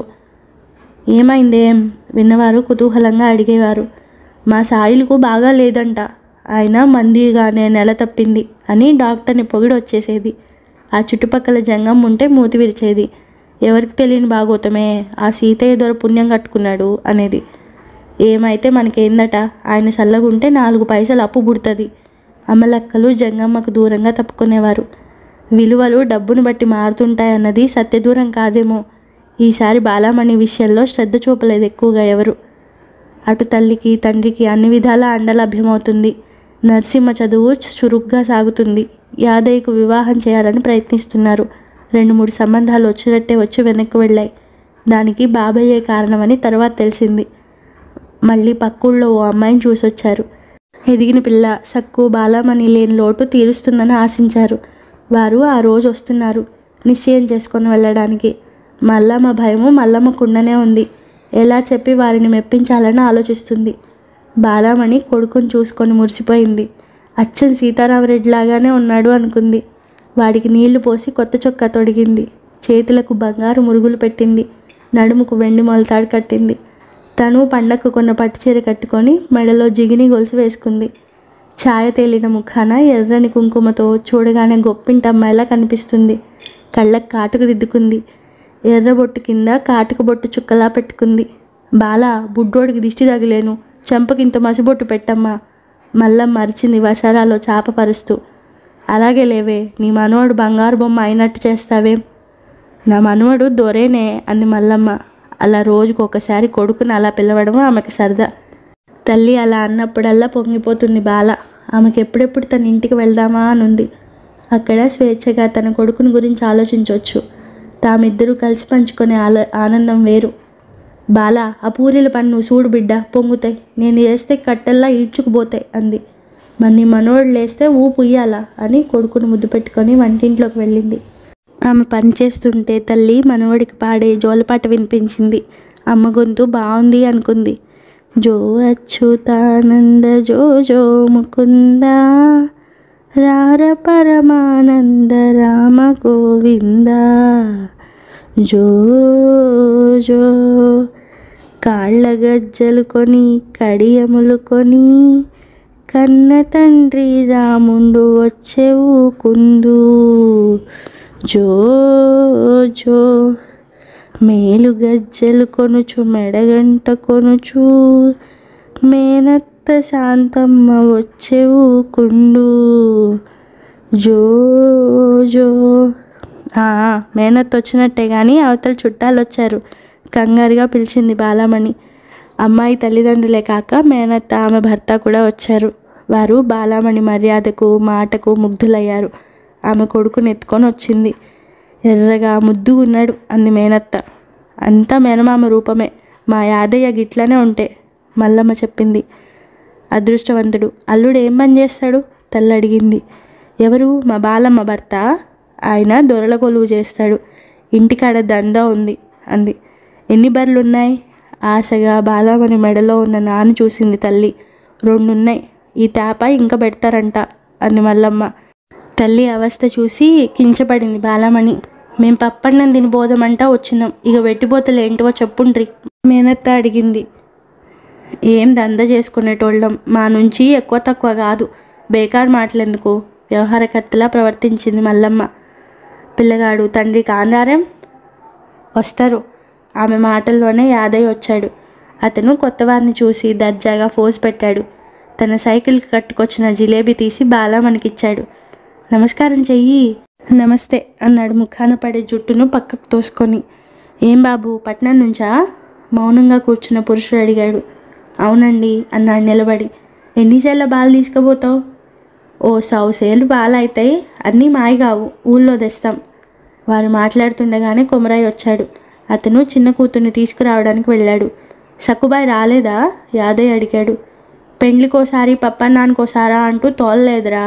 ఏమైందేం విన్నవారు కుతూహలంగా అడిగేవారు మా సాయిలకు బాగా లేదంట ఆయన మందిగానే నెల తప్పింది అని డాక్టర్ని పొగిడి వచ్చేసేది ఆ చుట్టుపక్కల జంగం ఉంటే మూతి విరిచేది ఎవరికి తెలియని బాగోతమే ఆ సీతయ్య దొర పుణ్యం కట్టుకున్నాడు అనేది ఏమైతే మనకేందట ఆయన చల్లగుంటే నాలుగు పైసలు అప్పు పుడుతుంది అమలక్కలు జంగమ్మకు దూరంగా తప్పుకునేవారు విలువలు డబ్బును బట్టి మారుతుంటాయన్నది సత్యదూరం కాదేమో ఈసారి బాలామణి విషయంలో శ్రద్ధ చూపలేదు ఎక్కువగా ఎవరు అటు తల్లికి తండ్రికి అన్ని విధాలా అండ లభ్యమవుతుంది నరసింహ చదువు చురుగ్గా సాగుతుంది యాదయ్యకు వివాహం చేయాలని ప్రయత్నిస్తున్నారు రెండు మూడు సంబంధాలు వచ్చినట్టే వచ్చి వెనక్కి వెళ్ళాయి దానికి బాబయ్యే కారణమని తర్వాత తెలిసింది మళ్ళీ పక్కూళ్ళో ఓ అమ్మాయిని చూసొచ్చారు ఎదిగిన పిల్ల సక్కు బాలమణి లేని లోటు తీరుస్తుందని ఆశించారు వారు ఆ రోజు వస్తున్నారు నిశ్చయం చేసుకొని వెళ్ళడానికి మల్లమ్మ భయము మల్లమ్మకుండనే ఉంది ఎలా చెప్పి వారిని మెప్పించాలని ఆలోచిస్తుంది బాలమణి కొడుకుని చూసుకొని మురిసిపోయింది అచ్చం సీతారామరెడ్డి లాగానే ఉన్నాడు అనుకుంది వాడికి నీళ్లు పోసి కొత్త చొక్కా తొడిగింది చేతులకు బంగారు మురుగులు పెట్టింది నడుముకు వెండి మొలతాడు కట్టింది తను పండక్కు కొన్న పట్టు చీర కట్టుకొని మెడలో జిగిని గొలుసు వేసుకుంది ఛాయ తేలిన ముఖాన ఎర్రని కుంకుమతో చూడగానే గొప్పింటమ్మాయిలా కనిపిస్తుంది కళ్ళకు కాటుకు దిద్దుకుంది ఎర్రబొట్టు కింద కాటుక బొట్టు చుక్కలా పెట్టుకుంది బాల బుడ్డోడికి దిష్టి తగిలేను చెంపకింత మసిబొట్టు పెట్టమ్మా మల్లమ్మ మరిచింది వసారాలో చాప పరుస్తూ అలాగే లేవే నీ మనవడు బంగారు బొమ్మ అయినట్టు చేస్తావేం నా మనవడు దొరేనే అంది మల్లమ్మ అలా రోజుకు ఒకసారి కొడుకుని అలా పిలవడం ఆమెకు సరదా తల్లి అలా అన్నప్పుడల్లా పొంగిపోతుంది బాల ఆమెకి ఎప్పుడెప్పుడు తన ఇంటికి వెళ్దామా అని ఉంది అక్కడ స్వేచ్ఛగా తన కొడుకుని గురించి ఆలోచించవచ్చు తామిద్దరూ కలిసి పంచుకునే ఆల ఆనందం వేరు బాల ఆ పూరీల పని నువ్వు చూడు బిడ్డ పొంగుతాయి నేను వేస్తే కట్టెల్లా ఈడ్చుకుపోతాయి అంది మరి నీ మనోడు లేస్తే ఊపు ఇయ్యాలా అని కొడుకును ముద్దు పెట్టుకొని వంటింట్లోకి వెళ్ళింది ఆమె పని చేస్తుంటే తల్లి మనవడికి పాడే జోలపాట వినిపించింది అమ్మ గొంతు బాగుంది అనుకుంది జో అచ్యుతానంద జో జో ముకుంద రార పరమానంద రామ గోవింద జో జో కాళ్ళ గజ్జలు కొని కడియములు కొని కన్న తండ్రి రాముండు వచ్చేవు కుందు జో జో మేలు గజ్జలు కొనుచు మెడగంట కొనుచు మేనత్త శాంతమ్మ వచ్చేవు కుండు జో జో ఆ, మేనత్త వచ్చినట్టే కానీ అవతల చుట్టాలు వచ్చారు కంగారుగా పిలిచింది బాలమణి అమ్మాయి తల్లిదండ్రులే కాక మేనత్త ఆమె భర్త కూడా వచ్చారు వారు బాలామణి మర్యాదకు మాటకు ముగ్ధులయ్యారు ఆమె కొడుకుని ఎత్తుకొని వచ్చింది ఎర్రగా ముద్దుగా ఉన్నాడు అంది మేనత్త అంతా మేనమామ రూపమే మా యాదయ్య గిట్లనే ఉంటే మల్లమ్మ చెప్పింది అదృష్టవంతుడు అల్లుడు ఏం పని చేస్తాడు తల్లి అడిగింది ఎవరు మా బాలమ్మ భర్త ఆయన దొరల కొలువు చేస్తాడు ఇంటికాడ దందా ఉంది అంది ఎన్ని బర్రెలు ఉన్నాయి ఆశగా బాలమ్మని మెడలో ఉన్న నాను చూసింది తల్లి రెండున్నాయి ఈ తేప ఇంకా పెడతారంట అంది మల్లమ్మ తల్లి అవస్థ చూసి కించపడింది బాలమణి మేం పప్పన్నం తినిపోదామంటా వచ్చినాం ఇక వెట్టిపోతలు ఏంటివో చెప్పుండ్రి మేనత్త అడిగింది ఏం దంద చేసుకునేటోళ్ళం మా నుంచి ఎక్కువ తక్కువ కాదు బేకార్ మాటలెందుకు వ్యవహారకర్తలా ప్రవర్తించింది మల్లమ్మ పిల్లగాడు తండ్రి కాందారేం వస్తారు ఆమె మాటల్లోనే యాదయ్య వచ్చాడు అతను కొత్తవారిని చూసి దర్జాగా ఫోజ్ పెట్టాడు తన సైకిల్కి కట్టుకొచ్చిన జిలేబీ తీసి బాలామణికిచ్చాడు నమస్కారం చెయ్యి నమస్తే అన్నాడు ముఖాన పడే జుట్టును పక్కకు తోసుకొని ఏం బాబు పట్నం నుంచా మౌనంగా కూర్చున్న పురుషుడు అడిగాడు అవునండి అన్నాడు నిలబడి ఎన్నిసేళ్ళ బాల్ తీసుకుపోతావు ఓ సౌసేలు బాల్ అవుతాయి అన్నీ మాయ కావు ఊళ్ళో తెస్తాం వారు మాట్లాడుతుండగానే కొమరాయి వచ్చాడు అతను చిన్న కూతుర్ని తీసుకురావడానికి వెళ్ళాడు సక్కుబాయ్ రాలేదా యాదయ్య అడిగాడు పెండ్లికోసారి పప్పన్నానికోసారా అంటూ తోలలేదురా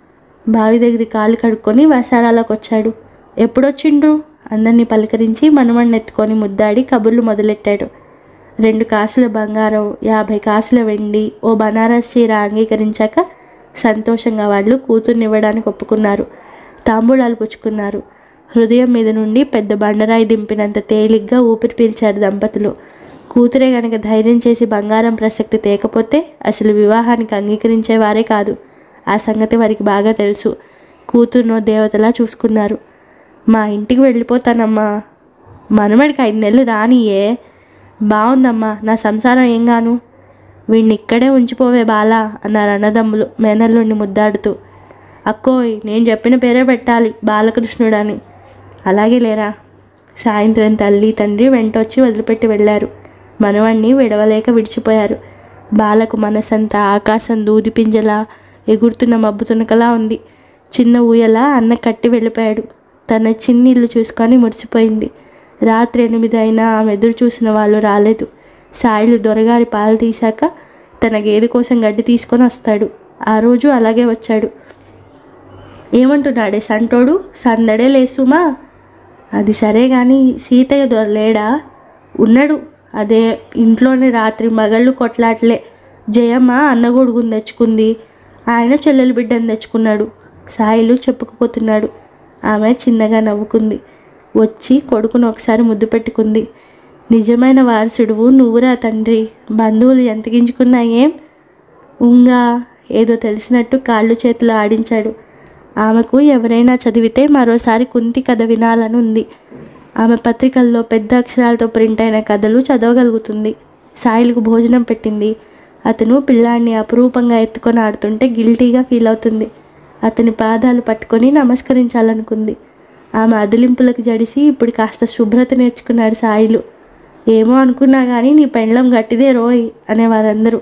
బావి దగ్గర కాళ్ళు కడుక్కొని వసారాలకు వచ్చాడు ఎప్పుడొచ్చిండ్రు అందరినీ పలకరించి మనమణ్ణి ఎత్తుకొని ముద్దాడి కబుర్లు మొదలెట్టాడు రెండు కాసుల బంగారం యాభై కాసుల వెండి ఓ బనారస్ చీర అంగీకరించాక సంతోషంగా వాళ్ళు కూతుర్నివ్వడానికి ఒప్పుకున్నారు తాంబూలాలు పుచ్చుకున్నారు హృదయం మీద నుండి పెద్ద బండరాయి దింపినంత తేలిగ్గా ఊపిరి పీల్చారు దంపతులు కూతురే గనక ధైర్యం చేసి బంగారం ప్రసక్తి తేకపోతే అసలు వివాహానికి అంగీకరించేవారే కాదు ఆ సంగతి వారికి బాగా తెలుసు కూతురునో దేవతలా చూసుకున్నారు మా ఇంటికి వెళ్ళిపోతానమ్మా మనమడికి ఐదు నెలలు రానియే బాగుందమ్మా నా సంసారం ఏం గాను వీడిని ఇక్కడే ఉంచిపోవే బాలా అన్నారు అన్నదమ్ములు మేనల్లుండి ముద్దాడుతూ అక్కోయ్ నేను చెప్పిన పేరే పెట్టాలి బాలకృష్ణుడు అని అలాగే లేరా సాయంత్రం తల్లి తండ్రి వెంటొచ్చి వదిలిపెట్టి వెళ్ళారు మనవాణ్ణి విడవలేక విడిచిపోయారు బాలకు మనసంతా ఆకాశం దూది పింజలా ఎగురుతున్న మబ్బు తునకలా ఉంది చిన్న ఊయల అన్న కట్టి వెళ్ళిపోయాడు తన చిన్ని ఇల్లు చూసుకొని మురిసిపోయింది రాత్రి ఎనిమిది అయినా ఆమె ఎదురు చూసిన వాళ్ళు రాలేదు సాయిలు దొరగారి పాలు తీశాక తన గేదె కోసం గడ్డి తీసుకొని వస్తాడు ఆ రోజు అలాగే వచ్చాడు ఏమంటున్నాడే సంటోడు సందడే లేసుమా అది సరే కానీ సీతయ్య దొరలేడా ఉన్నాడు అదే ఇంట్లోనే రాత్రి మగళ్ళు కొట్లాట్లే జయమ్మ అన్నగొడుగుని తెచ్చుకుంది ఆయన చెల్లెలు బిడ్డను తెచ్చుకున్నాడు సాయిలు చెప్పుకుపోతున్నాడు ఆమె చిన్నగా నవ్వుకుంది వచ్చి కొడుకును ఒకసారి ముద్దు పెట్టుకుంది నిజమైన వారసుడువు నువ్వురా తండ్రి బంధువులు ఎంతగించుకున్నా ఏం ఉంగా ఏదో తెలిసినట్టు కాళ్ళు చేతులు ఆడించాడు ఆమెకు ఎవరైనా చదివితే మరోసారి కుంతి కథ వినాలని ఉంది ఆమె పత్రికల్లో పెద్ద అక్షరాలతో ప్రింట్ అయిన కథలు చదవగలుగుతుంది సాయిలకు భోజనం పెట్టింది అతను పిల్లాన్ని అపురూపంగా ఎత్తుకొని ఆడుతుంటే గిల్టీగా ఫీల్ అవుతుంది అతని పాదాలు పట్టుకొని నమస్కరించాలనుకుంది ఆమె అదిలింపులకు జడిసి ఇప్పుడు కాస్త శుభ్రత నేర్చుకున్నాడు సాయిలు ఏమో అనుకున్నా కానీ నీ పెండ్లం గట్టిదే రోయ్ అనేవారందరూ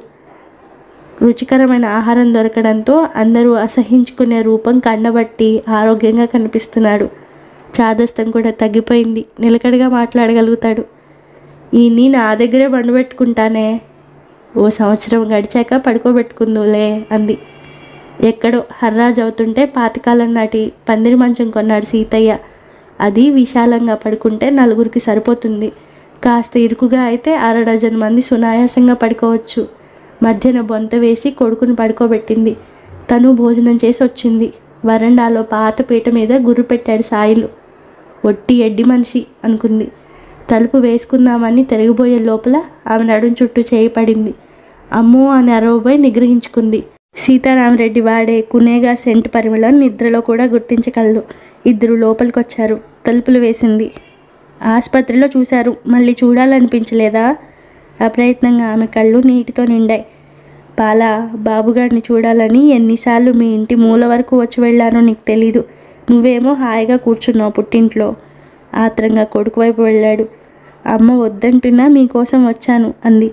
రుచికరమైన ఆహారం దొరకడంతో అందరూ అసహించుకునే రూపం కండబట్టి ఆరోగ్యంగా కనిపిస్తున్నాడు చాదస్తం కూడా తగ్గిపోయింది నిలకడగా మాట్లాడగలుగుతాడు ఈయన్ని నా దగ్గరే బండు పెట్టుకుంటానే ఓ సంవత్సరం గడిచాక పడుకోబెట్టుకుందులే అంది ఎక్కడో హర్రాజ్ అవుతుంటే పాతకాలం నాటి పందిరి మంచం కొన్నాడు సీతయ్య అది విశాలంగా పడుకుంటే నలుగురికి సరిపోతుంది కాస్త ఇరుకుగా అయితే అర డజన్ మంది సునాయాసంగా పడుకోవచ్చు మధ్యన బొంత వేసి కొడుకుని పడుకోబెట్టింది తను భోజనం చేసి వచ్చింది వరండాలో పాత పీట మీద గుర్రు పెట్టాడు సాయిలు ఒట్టి ఎడ్డి మనిషి అనుకుంది తలుపు వేసుకుందామని తిరగబోయే లోపల ఆమె నడుం చుట్టూ చేయి పడింది అమ్మో అని అరవబోయి నిగ్రహించుకుంది సీతారామరెడ్డి వాడే కునేగా సెంట్ పరిమళం నిద్రలో కూడా గుర్తించగలదు ఇద్దరు లోపలికి వచ్చారు తలుపులు వేసింది ఆసుపత్రిలో చూశారు మళ్ళీ చూడాలనిపించలేదా అప్రయత్నంగా ఆమె కళ్ళు నీటితో నిండాయి పాల బాబుగాడిని చూడాలని ఎన్నిసార్లు మీ ఇంటి మూల వరకు వచ్చి వెళ్ళానో నీకు తెలీదు నువ్వేమో హాయిగా కూర్చున్నావు పుట్టింట్లో ఆత్రంగా కొడుకు వైపు వెళ్ళాడు అమ్మ వద్దంటున్నా మీకోసం వచ్చాను అంది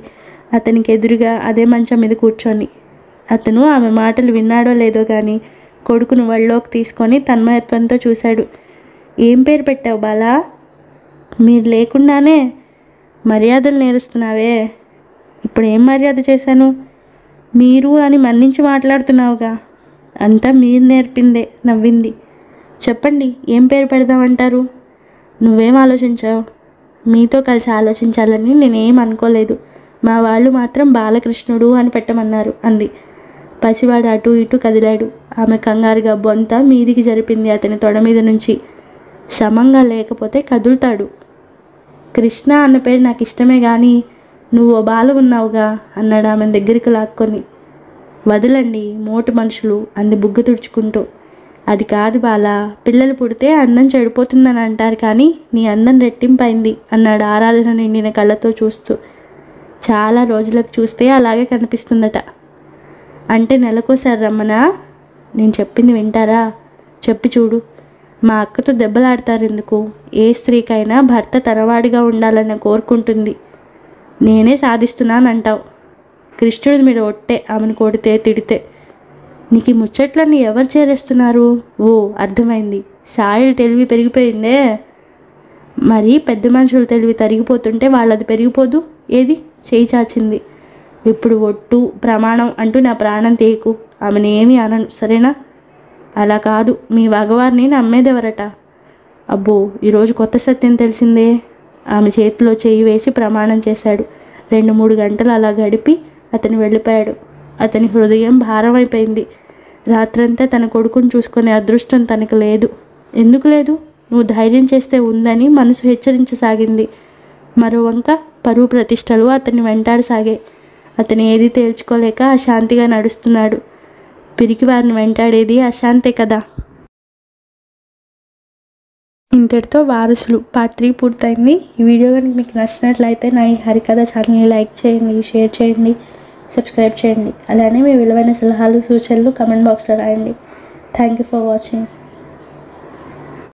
అతనికి ఎదురుగా అదే మంచం మీద కూర్చొని అతను ఆమె మాటలు విన్నాడో లేదో కానీ కొడుకును ఒళ్ళోకి తీసుకొని తన్మయత్వంతో చూశాడు ఏం పేరు పెట్టావు బాలా మీరు లేకుండానే మర్యాదలు నేరుస్తున్నావే ఇప్పుడు ఏం మర్యాద చేశాను మీరు అని మన్నించి మాట్లాడుతున్నావుగా అంతా మీరు నేర్పిందే నవ్వింది చెప్పండి ఏం పేరు పెడదామంటారు నువ్వేం ఆలోచించావు మీతో కలిసి ఆలోచించాలని నేనేం అనుకోలేదు మా వాళ్ళు మాత్రం బాలకృష్ణుడు అని పెట్టమన్నారు అంది పసివాడు అటు ఇటు కదిలాడు ఆమె కంగారుగా బొంత మీదికి జరిపింది అతని తొడ మీద నుంచి సమంగా లేకపోతే కదులుతాడు కృష్ణ అన్న పేరు నాకు ఇష్టమే కానీ నువ్వు ఓ బాల ఉన్నావుగా అన్నాడు ఆమె దగ్గరికి లాక్కొని వదలండి మోటు మనుషులు అంది బుగ్గ తుడుచుకుంటూ అది కాదు బాల పిల్లలు పుడితే అందం చెడిపోతుందని అంటారు కానీ నీ అందం రెట్టింపైంది అన్నాడు ఆరాధన నిండిన కళ్ళతో చూస్తూ చాలా రోజులకు చూస్తే అలాగే కనిపిస్తుందట అంటే నెలకోసారి రమ్మనా నేను చెప్పింది వింటారా చెప్పి చూడు మా అక్కతో దెబ్బలాడతారు ఎందుకు ఏ స్త్రీకైనా భర్త తనవాడిగా ఉండాలని కోరుకుంటుంది నేనే సాధిస్తున్నానంటావు కృష్ణుడి మీద ఒట్టే ఆమెను కొడితే తిడితే నీకు ఈ ముచ్చట్లన్నీ ఎవరు చేరేస్తున్నారు ఓ అర్థమైంది సాయిల్ తెలివి పెరిగిపోయిందే మరి పెద్ద మనుషులు తెలివి తరిగిపోతుంటే వాళ్ళది పెరిగిపోదు ఏది చేయి చాచింది ఇప్పుడు ఒట్టు ప్రమాణం అంటూ నా ప్రాణం తేకు ఆమెను ఏమీ అనను సరేనా అలా కాదు మీ మగవారిని నమ్మేదెవరట అబ్బో ఈరోజు కొత్త సత్యం తెలిసిందే ఆమె చేతిలో చేయి వేసి ప్రమాణం చేశాడు రెండు మూడు గంటలు అలా గడిపి అతను వెళ్ళిపోయాడు అతని హృదయం భారమైపోయింది రాత్రంతా తన కొడుకుని చూసుకునే అదృష్టం తనకు లేదు ఎందుకు లేదు నువ్వు ధైర్యం చేస్తే ఉందని మనసు హెచ్చరించసాగింది మరో వంక పరువు ప్రతిష్టలు అతన్ని వెంటాడసాగాయి అతను ఏది తేల్చుకోలేక అశాంతిగా నడుస్తున్నాడు పిరికి వారిని వెంటాడేది అశాంతే కదా ఇంతటితో వారసులు పార్ట్ త్రీ పూర్తయింది ఈ వీడియో కనుక మీకు నచ్చినట్లయితే నా ఈ హరికథ ఛానల్ని లైక్ చేయండి షేర్ చేయండి సబ్స్క్రైబ్ చేయండి అలానే మీ విలువైన సలహాలు సూచనలు కమెంట్ బాక్స్లో రాయండి థ్యాంక్ యూ ఫర్ వాచింగ్